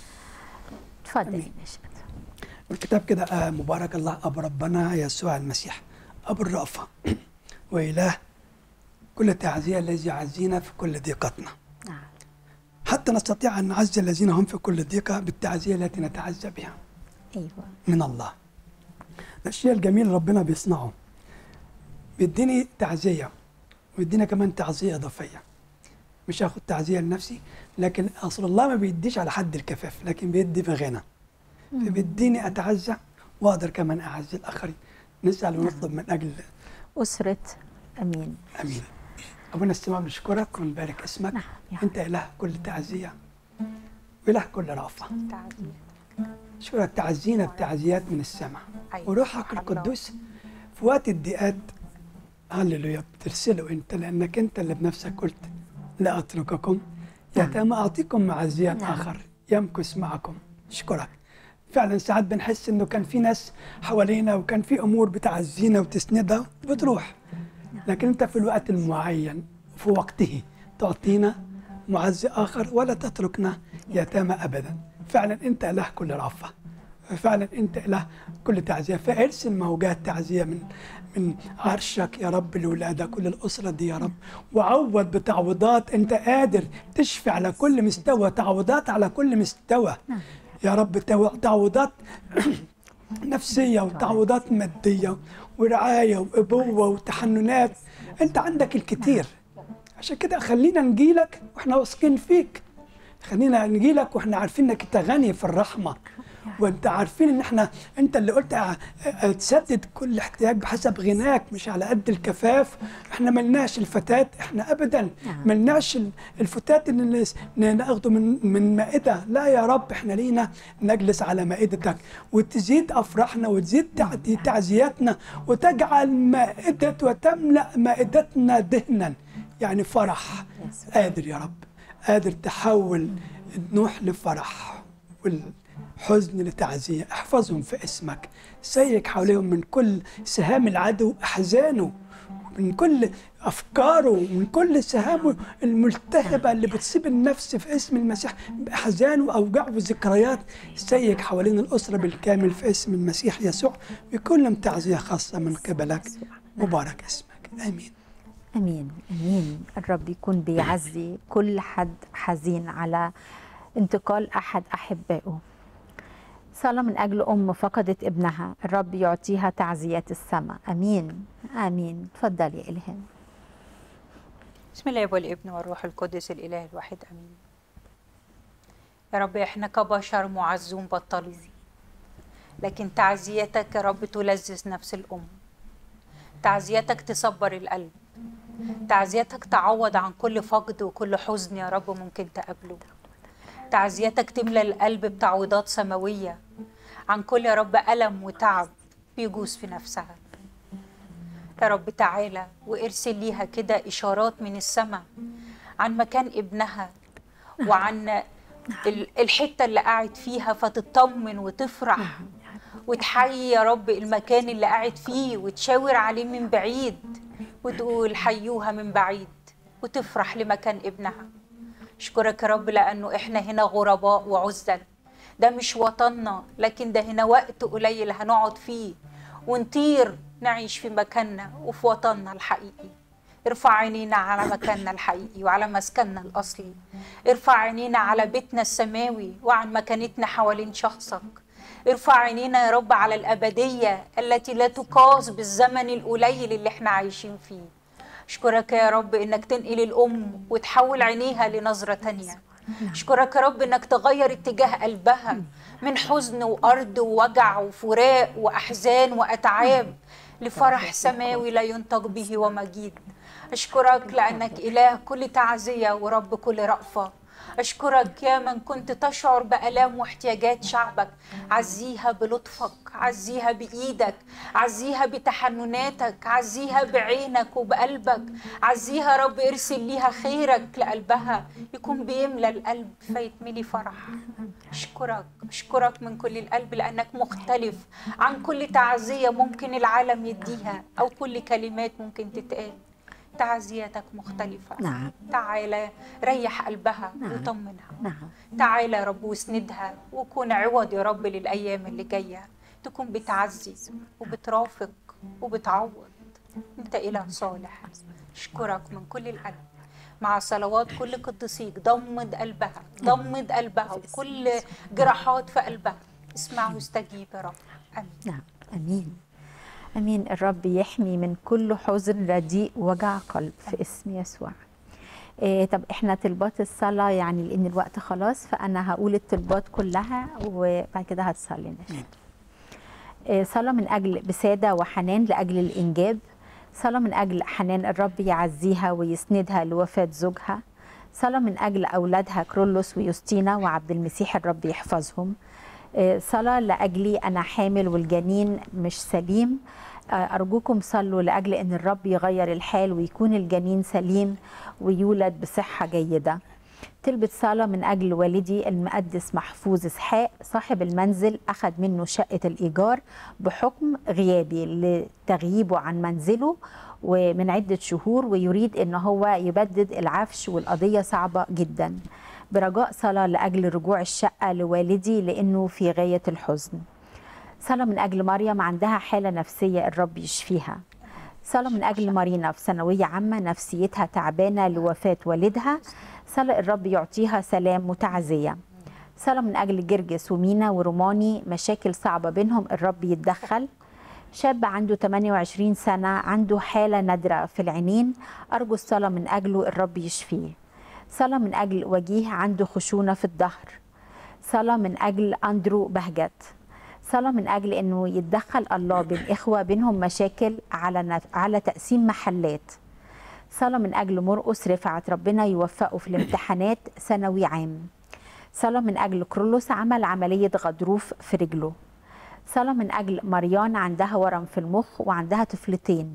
اتفضل يا نشأت الكتاب كده آه مبارك الله أبو ربنا يسوع المسيح أبو الرأفة وإله كل تعزية الذي يعزينا في كل ضيقتنا نعم حتى نستطيع أن نعزي الذين هم في كل ضيقة بالتعزية التي نتعزى بها أيوة من الله ده الشيء الجميل ربنا بيصنعه بيديني تعزية ويدينا كمان تعزية إضافية مش هاخد تعزية لنفسي لكن أصل الله ما بيديش على حد الكفاف لكن بيدي بغنى فبيديني أتعزى وأقدر كمان أعزي الآخرين نسأل ونطلب من أجل أسرة أمين امين ابونا السماء بنشكرك ونبارك اسمك نعم يا انت اله كل تعزيه واله كل رأفه تعزية اشكرك تعزينا بتعزيات من السماء أيوة. وروحك الله. القدوس في وقت الضيقات هللويا بترسله انت لانك انت اللي بنفسك قلت لا اترككم يتامى اعطيكم معزيا نعم. اخر يمكث معكم اشكرك فعلا ساعات بنحس انه كان في ناس حوالينا وكان في امور بتعزينا وتسندها بتروح لكن انت في الوقت المعين في وقته تعطينا معزي اخر ولا تتركنا يتامى ابدا فعلا انت اله كل رأفه فعلا انت اله كل تعزيه فارسل موجات تعزيه من من عرشك يا رب لاولادك كل الاسره دي يا رب وعوض بتعويضات انت قادر تشفي على كل مستوى تعويضات على كل مستوى يا رب تعو- تعويضات نفسيه وتعويضات ماديه ورعايه وابوه وتحننات انت عندك الكتير عشان كده خلينا نجيلك واحنا واثقين فيك خلينا نجيلك واحنا عارفين انك انت غني في الرحمه وانت عارفين ان احنا انت اللي قلت اه، اه، تسدد كل احتياج بحسب غناك مش على قد الكفاف احنا ملناش الفتات احنا ابدا ملناش ال- الفتات اللي نس- ن- ناخده من من مائده لا يا رب احنا لينا نجلس على مائدتك وتزيد افراحنا وتزيد تع- تعزياتنا وتجعل مائده وتملا مائدتنا دهنا يعني فرح قادر يا رب قادر تحول النوح لفرح والحزن لتعزية احفظهم في اسمك سيك حواليهم من كل سهام العدو أحزانه من كل أفكاره من كل سهامه الملتهبة اللي بتصيب النفس في اسم المسيح بأحزان وأوجاع وذكريات سيك حوالين الأسرة بالكامل في اسم المسيح يسوع بكل لهم تعزية خاصة من قبلك مبارك اسمك آمين امين امين الرب يكون بيعزي كل حد حزين على انتقال احد احبائه صلاة من أجل أم فقدت ابنها الرب يعطيها تعزيات السماء أمين آمين تفضل يا إلهام بسم الله والابن والروح القدس الاله الواحد امين يا رب احنا كبشر معزون بطلين لكن تعزيتك يا رب تلذذ نفس الأم تعزيتك تصبر القلب تعزيتك تعوض عن كل فقد وكل حزن يا رب ممكن تقابله تعزيتك تملى القلب بتعويضات سماوية عن كل يا رب ألم وتعب بيجوز في نفسها يا رب تعالى وارسل ليها كده إشارات من السماء عن مكان ابنها وعن ال- الحتة اللي قاعد فيها فتطمن وتفرح وتحيي يا رب المكان اللي قاعد فيه وتشاور عليه من بعيد وتقول حيوها من بعيد وتفرح لمكان ابنها اشكرك يا رب لانه احنا هنا غرباء وعزل ده مش وطننا لكن ده هنا وقت قليل هنقعد فيه ونطير نعيش في مكاننا وفي وطننا الحقيقي ارفع عينينا على مكاننا الحقيقي وعلى مسكننا الأصلي ارفع عينينا على بيتنا السماوي وعن مكانتنا حوالين شخصك ارفع عينينا يا رب على الأبدية التي لا تقاس بالزمن القليل اللي احنا عايشين فيه اشكرك يا رب انك تنقل الام وتحول عينيها لنظره تانية اشكرك يا رب انك تغير اتجاه قلبها من حزن وارض ووجع وفراق واحزان واتعاب لفرح سماوي لا ينطق به ومجيد اشكرك لانك اله كل تعزيه ورب كل رأفه أشكرك يا من كنت تشعر بآلام واحتياجات شعبك عزيها بلطفك عزيها بإيدك عزيها بتحنناتك عزيها بعينك وبقلبك عزيها يا رب ارسل ليها خيرك لقلبها يكون بيملى القلب فيتملي فرح أشكرك أشكرك من كل القلب لأنك مختلف عن كل تعزية ممكن العالم يديها أو كل كلمات ممكن تتقال تعزيتك مختلفة نعم تعالى ريح قلبها نعم. وطمنها نعم تعالى يا رب واسندها وكون عوض يا رب للأيام اللي جاية تكون بتعزي وبترافق وبتعوض انت إله صالح اشكرك من كل القلب مع صلوات كل قديسيك ضمد قلبها ضمد قلبها وكل جراحات في قلبها اسمع واستجيب يا رب امين نعم امين امين الرب يحمي من كل حزن رديء وجع قلب في اسم يسوع إيه طب احنا طلبات الصلاه يعني لان الوقت خلاص فانا هقول الطلبات كلها وبعد كده هتصلي نشاط إيه صلاه من اجل بساده وحنان لاجل الانجاب صلاه من اجل حنان الرب يعزيها ويسندها لوفاه زوجها صلاه من اجل اولادها كرولوس ويوستينا وعبد المسيح الرب يحفظهم آه، صلاة لأجلي أنا حامل والجنين مش سليم آه، أرجوكم صلوا لأجل أن الرب يغير الحال ويكون الجنين سليم ويولد بصحة جيدة تلبت صلاة من أجل والدي المقدس محفوظ إسحاق صاحب المنزل أخذ منه شقة الإيجار بحكم غيابي لتغييبه عن منزله ومن عدة شهور ويريد أن هو يبدد العفش والقضية صعبة جدا برجاء صلاة لأجل رجوع الشقة لوالدي لأنه في غاية الحزن صلاة من أجل مريم عندها حالة نفسية الرب يشفيها صلاة من أجل مارينا في ثانوية عامة نفسيتها تعبانة لوفاة والدها صلاة الرب يعطيها سلام وتعزية صلاة من أجل جرجس ومينا وروماني مشاكل صعبة بينهم الرب يتدخل شاب عنده 28 سنة عنده حالة نادرة في العينين أرجو الصلاة من أجله الرب يشفيه صلاة من أجل وجيه عنده خشونة في الظهر صلاة من أجل أندرو بهجت صلاة من أجل أنه يتدخل الله بالإخوة بينهم مشاكل على نف... على تقسيم محلات صلاة من أجل مرقس رفعت ربنا يوفقه في الامتحانات ثانوي عام صلاة من أجل كرولوس عمل عملية غضروف في رجله صلاة من أجل مريان عندها ورم في المخ وعندها طفلتين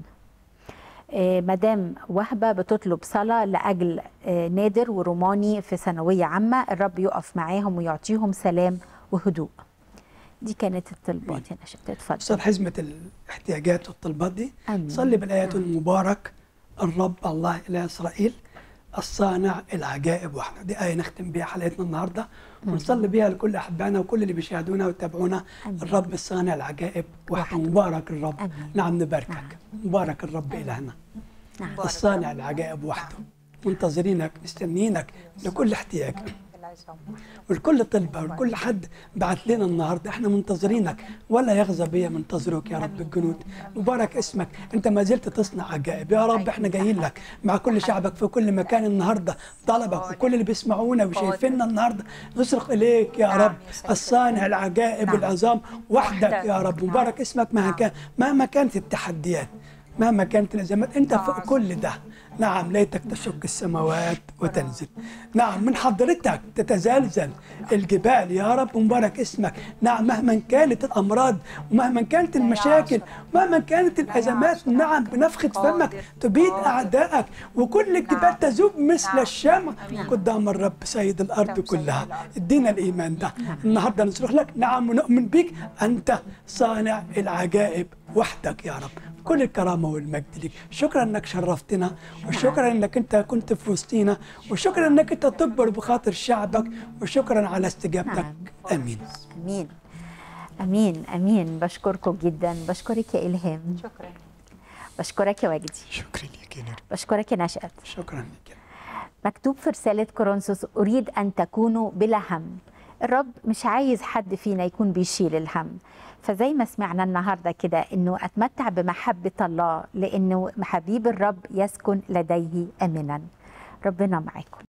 آه، مدام وهبة بتطلب صلاة لأجل آه، نادر وروماني في ثانوية عامة الرب يقف معاهم ويعطيهم سلام وهدوء دي كانت الطلبات هنا شفت صار اتفضل حزمة الاحتياجات والطلبات دي آمين. صلي بالآيات المبارك الرب الله إله إسرائيل الصانع العجائب وحده دي آية نختم بيها حلقتنا النهاردة ونصلي بيها لكل أحبائنا وكل اللي بيشاهدونا ويتابعونا آمين. الرب الصانع العجائب وحده وحده. مبارك الرب آمين. نعم نباركك نعم. مبارك الرب إلهنا نعم بارك الصانع الله. العجائب وحده منتظرينك مستنيينك لكل احتياج العظام والكل طلبة والكل حد بعت لنا النهاردة احنا منتظرينك ولا يغزى بيا منتظرك يا رب الجنود مبارك اسمك انت ما زلت تصنع عجائب يا رب احنا جايين لك مع كل شعبك في كل مكان النهاردة طلبك وكل اللي بيسمعونا وشايفيننا النهاردة نصرخ اليك يا رب الصانع العجائب والعظام وحدك يا رب مبارك اسمك مهما كان مهما كانت التحديات مهما كانت الازمات انت فوق كل ده نعم ليتك تشق السماوات وتنزل نعم من حضرتك تتزلزل الجبال يا رب مبارك اسمك نعم مهما كانت الامراض ومهما كانت المشاكل مهما كانت الازمات نعم بنفخه فمك تبيد اعدائك وكل الجبال تذوب مثل الشمع قدام الرب سيد الارض كلها ادينا الايمان ده النهارده نصرخ لك نعم ونؤمن بيك انت صانع العجائب وحدك يا رب كل الكرامة والمجد ليك شكرا انك شرفتنا وشكرا انك انت كنت في وسطينا وشكرا انك انت تكبر بخاطر شعبك وشكرا على استجابتك امين امين امين امين بشكركم جدا بشكرك يا الهام شكرا بشكرك يا وجدي شكرا ليك يا نرمين بشكرك يا نشأت شكرا لك مكتوب في رسالة كورنثوس أريد أن تكونوا بلا هم الرب مش عايز حد فينا يكون بيشيل الهم فزي ما سمعنا النهاردة كده أنه أتمتع بمحبة الله لأنه حبيب الرب يسكن لديه أمنا ربنا معاكم